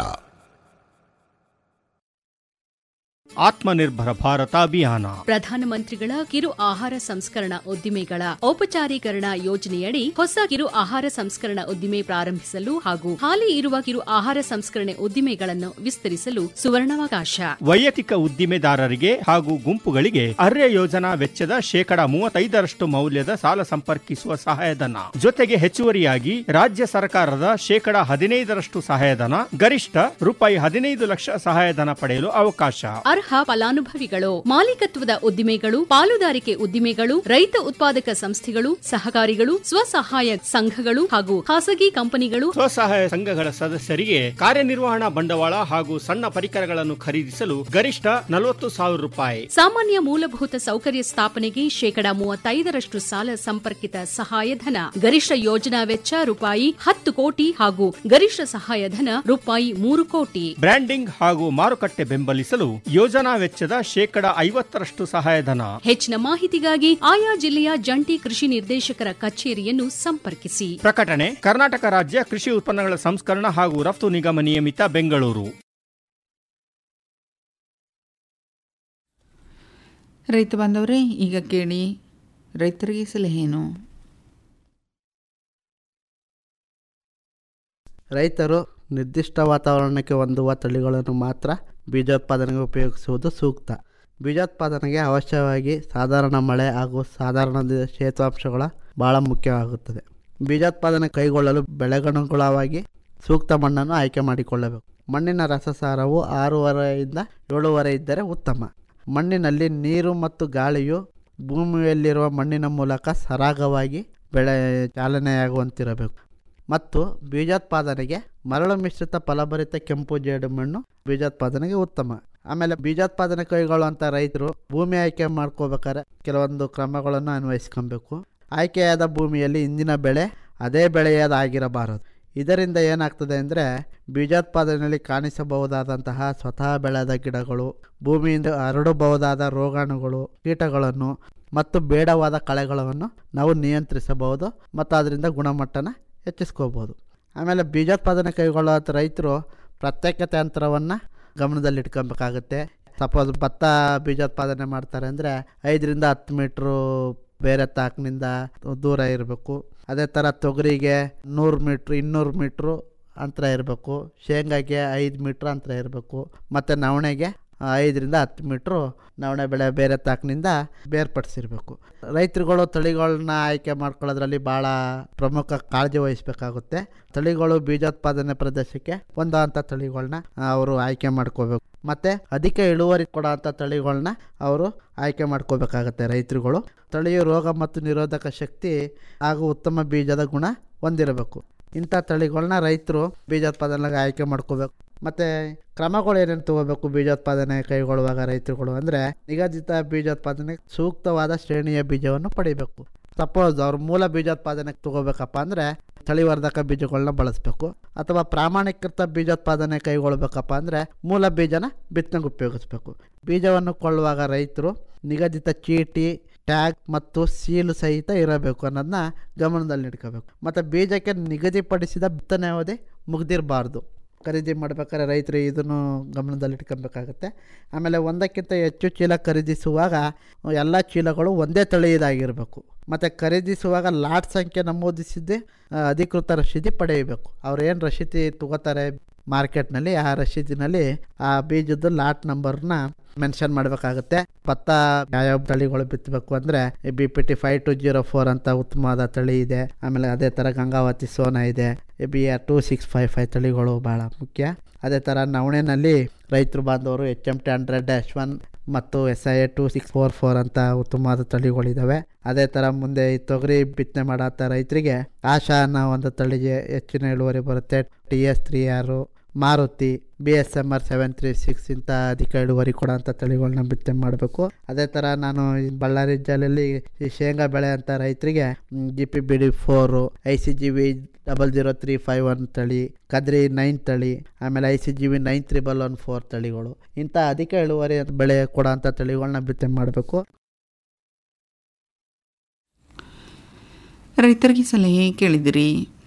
ಆತ್ಮನಿರ್ಭರ ಭಾರತ ಅಭಿಯಾನ ಪ್ರಧಾನಮಂತ್ರಿಗಳ ಕಿರು ಆಹಾರ ಸಂಸ್ಕರಣಾ ಉದ್ದಿಮೆಗಳ ಔಪಚಾರೀಕರಣ ಯೋಜನೆಯಡಿ ಹೊಸ ಕಿರು ಆಹಾರ ಸಂಸ್ಕರಣಾ ಉದ್ದಿಮೆ ಪ್ರಾರಂಭಿಸಲು ಹಾಗೂ ಹಾಲಿ ಇರುವ ಕಿರು ಆಹಾರ ಸಂಸ್ಕರಣೆ ಉದ್ದಿಮೆಗಳನ್ನು ವಿಸ್ತರಿಸಲು ಸುವರ್ಣಾವಕಾಶ ವೈಯಕ್ತಿಕ ಉದ್ದಿಮೆದಾರರಿಗೆ ಹಾಗೂ ಗುಂಪುಗಳಿಗೆ ಅರ್ಯ ಯೋಜನಾ ವೆಚ್ಚದ ಶೇಕಡ ಮೂವತ್ತೈದರಷ್ಟು ಮೌಲ್ಯದ ಸಾಲ ಸಂಪರ್ಕಿಸುವ ಸಹಾಯಧನ ಜೊತೆಗೆ ಹೆಚ್ಚುವರಿಯಾಗಿ ರಾಜ್ಯ ಸರ್ಕಾರದ ಶೇಕಡ ಹದಿನೈದರಷ್ಟು ಸಹಾಯಧನ ಗರಿಷ್ಠ ರೂಪಾಯಿ ಹದಿನೈದು ಲಕ್ಷ ಸಹಾಯಧನ ಪಡೆಯಲು ಅವಕಾಶ ಅರ್ಹ ಫಲಾನುಭವಿಗಳು ಮಾಲೀಕತ್ವದ ಉದ್ದಿಮೆಗಳು ಪಾಲುದಾರಿಕೆ ಉದ್ದಿಮೆಗಳು ರೈತ ಉತ್ಪಾದಕ ಸಂಸ್ಥೆಗಳು ಸಹಕಾರಿಗಳು ಸ್ವಸಹಾಯ ಸಂಘಗಳು ಹಾಗೂ ಖಾಸಗಿ ಕಂಪನಿಗಳು ಸ್ವಸಹಾಯ ಸಂಘಗಳ ಸದಸ್ಯರಿಗೆ ಕಾರ್ಯನಿರ್ವಹಣಾ ಬಂಡವಾಳ ಹಾಗೂ ಸಣ್ಣ ಪರಿಕರಗಳನ್ನು ಖರೀದಿಸಲು ಗರಿಷ್ಠ ನಲವತ್ತು ಸಾವಿರ ರೂಪಾಯಿ ಸಾಮಾನ್ಯ ಮೂಲಭೂತ ಸೌಕರ್ಯ ಸ್ಥಾಪನೆಗೆ ಶೇಕಡ ಮೂವತ್ತೈದರಷ್ಟು ಸಾಲ ಸಂಪರ್ಕಿತ ಸಹಾಯಧನ ಗರಿಷ್ಠ ಯೋಜನಾ ವೆಚ್ಚ ರೂಪಾಯಿ ಹತ್ತು ಕೋಟಿ ಹಾಗೂ ಗರಿಷ್ಠ ಸಹಾಯಧನ ರೂಪಾಯಿ ಮೂರು ಕೋಟಿ ಬ್ರ್ಯಾಂಡಿಂಗ್ ಹಾಗೂ ಮಾರುಕಟ್ಟೆ ಬೆಂಬಲಿಸಲು ಯೋಜನಾ ವೆಚ್ಚದ ಶೇಕಡ ಐವತ್ತರಷ್ಟು ಸಹಾಯಧನ ಹೆಚ್ಚಿನ ಮಾಹಿತಿಗಾಗಿ ಆಯಾ ಜಿಲ್ಲೆಯ ಜಂಟಿ ಕೃಷಿ ನಿರ್ದೇಶಕರ ಕಚೇರಿಯನ್ನು ಸಂಪರ್ಕಿಸಿ ಪ್ರಕಟಣೆ ಕರ್ನಾಟಕ ರಾಜ್ಯ ಕೃಷಿ ಉತ್ಪನ್ನಗಳ ಸಂಸ್ಕರಣ ಹಾಗೂ ರಫ್ತು ನಿಗಮ ನಿಯಮಿತ ಬೆಂಗಳೂರು ರೈತ ಬಾಂಧವರೇ ಈಗ ಕೇಳಿ ರೈತರಿಗೆ ಸಲಹೆನು ರೈತರು ನಿರ್ದಿಷ್ಟ ವಾತಾವರಣಕ್ಕೆ ಹೊಂದುವ ತಳಿಗಳನ್ನು ಮಾತ್ರ ಬೀಜೋತ್ಪಾದನೆಗೆ ಉಪಯೋಗಿಸುವುದು ಸೂಕ್ತ ಬೀಜೋತ್ಪಾದನೆಗೆ ಅವಶ್ಯವಾಗಿ ಸಾಧಾರಣ ಮಳೆ ಹಾಗೂ ಸಾಧಾರಣ ದಿ- ಶೀತಾಂಶಗಳ ಭಾಳ ಮುಖ್ಯವಾಗುತ್ತದೆ ಬೀಜೋತ್ಪಾದನೆ ಕೈಗೊಳ್ಳಲು ಬೆಳೆಗನುಗುಣವಾಗಿ ಸೂಕ್ತ ಮಣ್ಣನ್ನು ಆಯ್ಕೆ ಮಾಡಿಕೊಳ್ಳಬೇಕು ಮಣ್ಣಿನ ರಸಸಾರವು ಆರೂವರೆಯಿಂದ ಏಳುವರೆ ಇದ್ದರೆ ಉತ್ತಮ ಮಣ್ಣಿನಲ್ಲಿ ನೀರು ಮತ್ತು ಗಾಳಿಯು ಭೂಮಿಯಲ್ಲಿರುವ ಮಣ್ಣಿನ ಮೂಲಕ ಸರಾಗವಾಗಿ ಬೆಳೆ ಚಾಲನೆಯಾಗುವಂತಿರಬೇಕು ಮತ್ತು ಬೀಜೋತ್ಪಾದನೆಗೆ ಮರಳು ಮಿಶ್ರಿತ ಫಲಭರಿತ ಕೆಂಪು ಜೇಡು ಮಣ್ಣು ಬೀಜೋತ್ಪಾದನೆಗೆ ಉತ್ತಮ ಆಮೇಲೆ ಬೀಜೋತ್ಪಾದನೆ ಕೈಗೊಳ್ಳುವಂಥ ರೈತರು ಭೂಮಿ ಆಯ್ಕೆ ಮಾಡ್ಕೋಬೇಕಾದ್ರೆ ಕೆಲವೊಂದು ಕ್ರಮಗಳನ್ನು ಅನ್ವಯಿಸ್ಕೊಬೇಕು ಆಯ್ಕೆಯಾದ ಭೂಮಿಯಲ್ಲಿ ಇಂದಿನ ಬೆಳೆ ಅದೇ ಬೆಳೆಯದಾಗಿರಬಾರದು ಇದರಿಂದ ಏನಾಗ್ತದೆ ಅಂದರೆ ಬೀಜೋತ್ಪಾದನೆಯಲ್ಲಿ ಕಾಣಿಸಬಹುದಾದಂತಹ ಸ್ವತಃ ಬೆಳೆದ ಗಿಡಗಳು ಭೂಮಿಯಿಂದ ಹರಡಬಹುದಾದ ರೋಗಾಣುಗಳು ಕೀಟಗಳನ್ನು ಮತ್ತು ಬೇಡವಾದ ಕಳೆಗಳನ್ನು ನಾವು ನಿಯಂತ್ರಿಸಬಹುದು ಮತ್ತು ಅದರಿಂದ ಗುಣಮಟ್ಟನ ಹೆಚ್ಚಿಸ್ಕೋಬೋದು ಆಮೇಲೆ ಬೀಜೋತ್ಪಾದನೆ ಕೈಗೊಳ್ಳೋ ರೈತರು ಪ್ರತ್ಯೇಕತೆ ಯಂತ್ರವನ್ನು ಗಮನದಲ್ಲಿಟ್ಕೊಬೇಕಾಗುತ್ತೆ ಸಪೋಸ್ ಭತ್ತ ಬೀಜೋತ್ಪಾದನೆ ಮಾಡ್ತಾರೆ ಅಂದರೆ ಐದರಿಂದ ಹತ್ತು ಮೀಟ್ರು ಬೇರೆ ತಾಕಿನಿಂದ ದೂರ ಇರಬೇಕು ಅದೇ ಥರ ತೊಗರಿಗೆ ನೂರು ಮೀಟ್ರ್ ಇನ್ನೂರು ಮೀಟ್ರು ಅಂತರ ಇರಬೇಕು ಶೇಂಗಾಗೆ ಐದು ಮೀಟ್ರ್ ಅಂತರ ಇರಬೇಕು ಮತ್ತು ನವಣೆಗೆ ಐದರಿಂದ ಹತ್ತು ಮೀಟ್ರು ನವಣೆ ಬೆಳೆ ಬೇರೆ ತಾಕಿನಿಂದ ಬೇರ್ಪಡಿಸಿರ್ಬೇಕು ರೈತರುಗಳು ತಳಿಗಳನ್ನ ಆಯ್ಕೆ ಮಾಡ್ಕೊಳ್ಳೋದ್ರಲ್ಲಿ ಭಾಳ ಪ್ರಮುಖ ಕಾಳಜಿ ವಹಿಸಬೇಕಾಗುತ್ತೆ ತಳಿಗಳು ಬೀಜೋತ್ಪಾದನೆ ಪ್ರದೇಶಕ್ಕೆ ಹೊಂದುವಂಥ ತಳಿಗಳನ್ನ ಅವರು ಆಯ್ಕೆ ಮಾಡ್ಕೋಬೇಕು ಮತ್ತು ಅಧಿಕ ಇಳುವರಿ ಕೊಡೋಂಥ ತಳಿಗಳನ್ನ ಅವರು ಆಯ್ಕೆ ಮಾಡ್ಕೋಬೇಕಾಗತ್ತೆ ರೈತರುಗಳು ತಳಿಯು ರೋಗ ಮತ್ತು ನಿರೋಧಕ ಶಕ್ತಿ ಹಾಗೂ ಉತ್ತಮ ಬೀಜದ ಗುಣ ಹೊಂದಿರಬೇಕು ಇಂಥ ತಳಿಗಳನ್ನ ರೈತರು ಬೀಜೋತ್ಪಾದನೆಗೆ ಆಯ್ಕೆ ಮಾಡ್ಕೋಬೇಕು ಮತ್ತು ಕ್ರಮಗಳು ಏನೇನು ತಗೋಬೇಕು ಬೀಜೋತ್ಪಾದನೆ ಕೈಗೊಳ್ಳುವಾಗ ರೈತರುಗಳು ಅಂದರೆ ನಿಗದಿತ ಬೀಜೋತ್ಪಾದನೆಗೆ ಸೂಕ್ತವಾದ ಶ್ರೇಣಿಯ ಬೀಜವನ್ನು ಪಡಿಬೇಕು ಸಪೋಸ್ ಅವ್ರ ಮೂಲ ಬೀಜೋತ್ಪಾದನೆಗೆ ತಗೋಬೇಕಪ್ಪ ಅಂದರೆ ತಳಿವರ್ಧಕ ಬೀಜಗಳನ್ನ ಬಳಸಬೇಕು ಅಥವಾ ಪ್ರಾಮಾಣೀಕೃತ ಬೀಜೋತ್ಪಾದನೆ ಕೈಗೊಳ್ಬೇಕಪ್ಪ ಅಂದರೆ ಮೂಲ ಬೀಜನ ಬಿತ್ತನೆಗೆ ಉಪಯೋಗಿಸ್ಬೇಕು ಬೀಜವನ್ನು ಕೊಳ್ಳುವಾಗ ರೈತರು ನಿಗದಿತ ಚೀಟಿ ಟ್ಯಾಗ್ ಮತ್ತು ಸೀಲು ಸಹಿತ ಇರಬೇಕು ಅನ್ನೋದನ್ನ ಗಮನದಲ್ಲಿ ಇಟ್ಕೋಬೇಕು ಮತ್ತು ಬೀಜಕ್ಕೆ ನಿಗದಿಪಡಿಸಿದ ಬಿತ್ತನೆ ಅವಧಿ ಮುಗ್ದಿರಬಾರ್ದು ಖರೀದಿ ಮಾಡ್ಬೇಕಾದ್ರೆ ರೈತರು ಇದನ್ನು ಗಮನದಲ್ಲಿ ಇಟ್ಕೊಬೇಕಾಗತ್ತೆ ಆಮೇಲೆ ಒಂದಕ್ಕಿಂತ ಹೆಚ್ಚು ಚೀಲ ಖರೀದಿಸುವಾಗ ಎಲ್ಲ ಚೀಲಗಳು ಒಂದೇ ತಳಿಯದಾಗಿರಬೇಕು ಮತ್ತು ಖರೀದಿಸುವಾಗ ಲಾಟ್ ಸಂಖ್ಯೆ ನಮೂದಿಸಿದ್ದೇ ಆ, ಅಧಿಕೃತ ರಸೀದಿ ಪಡೆಯಬೇಕು ಅವ್ರು ಏನು ರಸೀದಿ ತಗೋತಾರೆ ಮಾರ್ಕೆಟ್ನಲ್ಲಿ ಆ ರಸೀದಿನಲ್ಲಿ ಆ ಬೀಜದ ಲಾಟ್ ನಂಬರ್ನ ಮೆನ್ಷನ್ ಮಾಡಬೇಕಾಗುತ್ತೆ ಭತ್ತ ಯಾವ್ಯಾವ ತಳಿಗಳು ಬಿತ್ತಬೇಕು ಅಂದರೆ B P T five two zero four ಅಂತ ಉತ್ತಮವಾದ ತಳಿ ಇದೆ ಆಮೇಲೆ ಅದೇ ಥರ ಗಂಗಾವತಿ ಸೋನಾ ಇದೆ B R two six five five ತಳಿಗಳು ಭಾಳ ಮುಖ್ಯ ಅದೇ ಥರ ನವಣೆನಲ್ಲಿ ರೈತರು ಬಾಂಧವರು H M T hundred dash one ಮತ್ತು S I A two six four four ಅಂತ ಉತ್ತಮವಾದ ತಳಿಗಳಿದ್ದಾವೆ ಅದೇ ಥರ ಮುಂದೆ ಈ ತೊಗರಿ ಬಿತ್ತನೆ ಮಾಡತ್ತ ರೈತರಿಗೆ ಆಶಾ ಅನ್ನೋ ಒಂದು ತಳಿಗೆ ಹೆಚ್ಚಿನ ಇಳುವರಿ ಬರುತ್ತೆ ಟಿ ಎಸ್ ತ್ರೀ ಆರು Maruti B S M R seven three six ಇಂಥ ಅಧಿಕ ಇಳುವರಿ ಕೊಡೋಂಥ ತಳಿಗಳನ್ನ ಬಿತ್ತನೆ ಮಾಡಬೇಕು ಅದೇ ಥರ ನಾನು ಈ ಬಳ್ಳಾರಿ ಜಿಲ್ಲೆಯಲ್ಲಿ ಈ ಶೇಂಗಾ ಬೆಳೆ ಅಂತ ರೈತರಿಗೆ G P B D four I C G V double zero three five one ತಳಿ ಕದ್ರಿ ನೈನ್ ತಳಿ ಆಮೇಲೆ I C G V nine triple one four ತಳಿಗಳು ಇಂಥ ಅಧಿಕ ಇಳುವರಿ ಬೆಳೆ ಕೊಡೋಂಥ ತಳಿಗಳನ್ನ ಬಿತ್ತನೆ ಮಾಡಬೇಕು ರೈತರಿಗೆ ಸಲಹೆ ಕೇಳಿದಿರಿ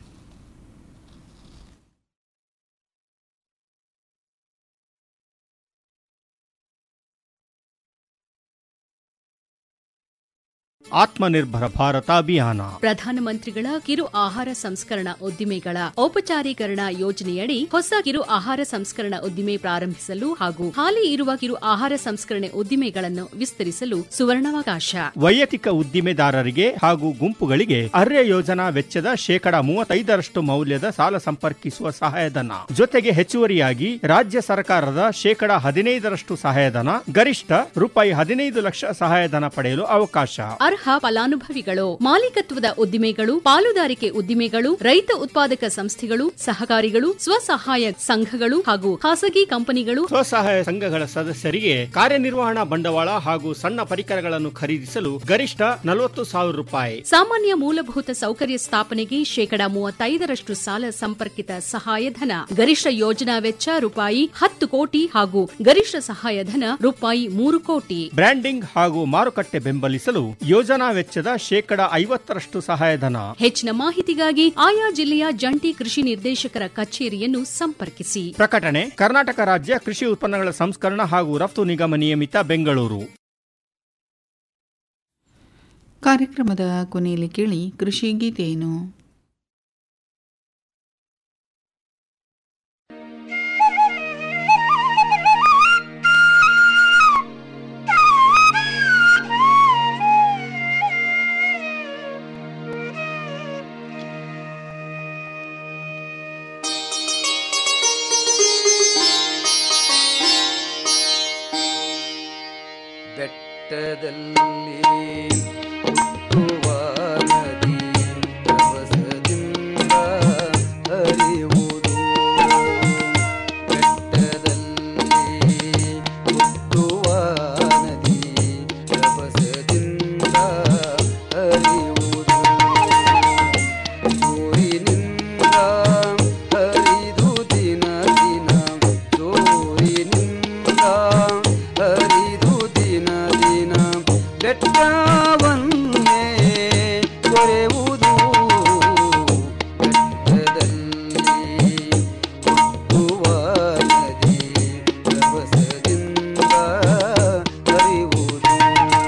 ಆತ್ಮನಿರ್ಭರ ಭಾರತ ಅಭಿಯಾನ ಪ್ರಧಾನಮಂತ್ರಿಗಳ ಕಿರು ಆಹಾರ ಸಂಸ್ಕರಣಾ ಉದ್ದಿಮೆಗಳ ಔಪಚಾರೀಕರಣ ಯೋಜನೆಯಡಿ ಹೊಸ ಕಿರು ಆಹಾರ ಸಂಸ್ಕರಣಾ ಉದ್ದಿಮೆ ಪ್ರಾರಂಭಿಸಲು ಹಾಗೂ ಹಾಲಿ ಇರುವ ಕಿರು ಆಹಾರ ಸಂಸ್ಕರಣೆ ಉದ್ದಿಮೆಗಳನ್ನು ವಿಸ್ತರಿಸಲು ಸುವರ್ಣಾವಕಾಶ ವೈಯಕ್ತಿಕ ಉದ್ದಿಮೆದಾರರಿಗೆ ಹಾಗೂ ಗುಂಪುಗಳಿಗೆ ಅರ್ಯ ಯೋಜನಾ ವೆಚ್ಚದ ಶೇಕಡ ಮೂವತ್ತೈದರಷ್ಟು ಮೌಲ್ಯದ ಸಾಲ ಸಂಪರ್ಕಿಸುವ ಸಹಾಯಧನ ಜೊತೆಗೆ ಹೆಚ್ಚುವರಿಯಾಗಿ ರಾಜ್ಯ ಸರ್ಕಾರದ ಶೇಕಡ ಹದಿನೈದರಷ್ಟು ಸಹಾಯಧನ ಗರಿಷ್ಠ ರೂಪಾಯಿ ಹದಿನೈದು ಲಕ್ಷ ಸಹಾಯಧನ ಪಡೆಯಲು ಅವಕಾಶ ಅರ್ಹ ಫಲಾನುಭವಿಗಳು ಮಾಲೀಕತ್ವದ ಉದ್ದಿಮೆಗಳು ಪಾಲುದಾರಿಕೆ ಉದ್ದಿಮೆಗಳು ರೈತ ಉತ್ಪಾದಕ ಸಂಸ್ಥೆಗಳು ಸಹಕಾರಿಗಳು ಸ್ವಸಹಾಯ ಸಂಘಗಳು ಹಾಗೂ ಖಾಸಗಿ ಕಂಪನಿಗಳು ಸ್ವಸಹಾಯ ಸಂಘಗಳ ಸದಸ್ಯರಿಗೆ ಕಾರ್ಯನಿರ್ವಹಣಾ ಬಂಡವಾಳ ಹಾಗೂ ಸಣ್ಣ ಪರಿಕರಗಳನ್ನು ಖರೀದಿಸಲು ಗರಿಷ್ಠ ನಲವತ್ತು ಸಾವಿರ ರೂಪಾಯಿ ಸಾಮಾನ್ಯ ಮೂಲಭೂತ ಸೌಕರ್ಯ ಸ್ಥಾಪನೆಗೆ ಶೇಕಡ ಮೂವತ್ತೈದರಷ್ಟು ಸಾಲ ಸಂಪರ್ಕಿತ ಸಹಾಯಧನ ಗರಿಷ್ಠ ಯೋಜನಾ ವೆಚ್ಚ ರೂಪಾಯಿ ಹತ್ತು ಕೋಟಿ ಹಾಗೂ ಗರಿಷ್ಠ ಸಹಾಯಧನ ರೂಪಾಯಿ ಮೂರು ಕೋಟಿ ಬ್ರ್ಯಾಂಡಿಂಗ್ ಹಾಗೂ ಮಾರುಕಟ್ಟೆ ಬೆಂಬಲಿಸಲು ಯೋಜನಾ ವೆಚ್ಚದ ಶೇಕಡ ಐವತ್ತರಷ್ಟು ಸಹಾಯಧನ ಹೆಚ್ಚಿನ ಮಾಹಿತಿಗಾಗಿ ಆಯಾ ಜಿಲ್ಲೆಯ ಜಂಟಿ ಕೃಷಿ ನಿರ್ದೇಶಕರ ಕಚೇರಿಯನ್ನು ಸಂಪರ್ಕಿಸಿ ಪ್ರಕಟಣೆ ಕರ್ನಾಟಕ ರಾಜ್ಯ ಕೃಷಿ ಉತ್ಪನ್ನಗಳ ಸಂಸ್ಕರಣ ಹಾಗೂ ರಫ್ತು ನಿಗಮ ನಿಯಮಿತ ಬೆಂಗಳೂರು ಕಾರ್ಯಕ್ರಮದ ಕೊನೆಯಲ್ಲಿ ಕೇಳಿ ಕೃಷಿ ಗೀತೆಯನ್ನು ಬೆಟ್ಟದಲ್ಲಿ ಹುಟ್ಟುವ ನದಿ ರಭಸದಿಂದ ಹರಿಯುವುದು ಬೆಟ್ಟದಲ್ಲಿ ಹುಟ್ಟುವ ನದಿ ರಭಸದಿಂದ ಹರಿಯುವುದು ಜೋರಿನಿಂದ ಹರಿದು ದಿನ ದಿನ ಜೋರಿನಿಂದ ಹರಿದು ದಿನ ದಿನ ಬೆಟ್ಟವನ್ನೇ ಕೊರೆಯುವುದು ಬೆಟ್ಟದಲ್ಲಿ ಹುಟ್ಟುವ ನದಿ ರಭಸದಿಂದ ಹರಿಯುವುದು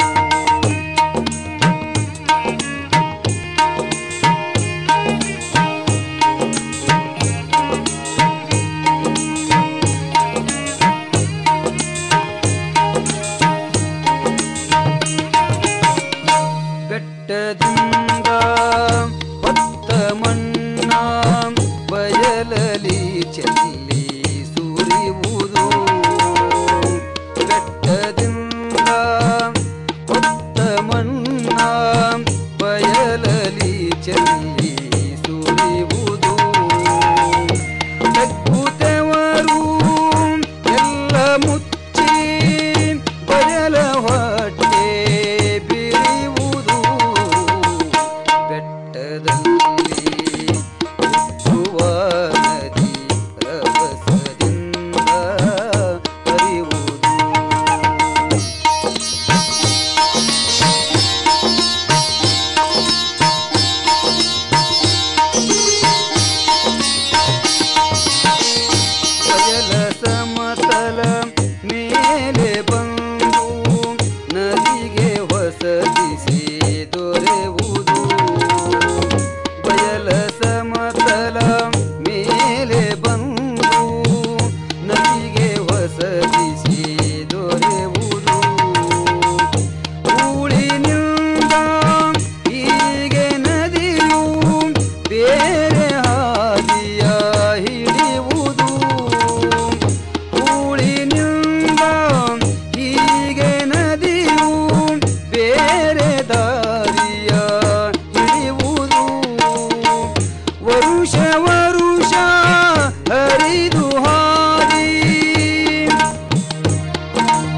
ಬೆಟ್ಟದಿಂದ ಹೊತ್ತ ಮಣ್ಣ ಬಯಲಲಿ ಚೆಲ್ಲಿ ಸುರಿಯುವುದು ಬೆಟ್ಟದಿಂದ ಹೊತ್ತ ಮಣ್ಣ ಬಯಲಲಿ ಚೆಲ್ಲಿ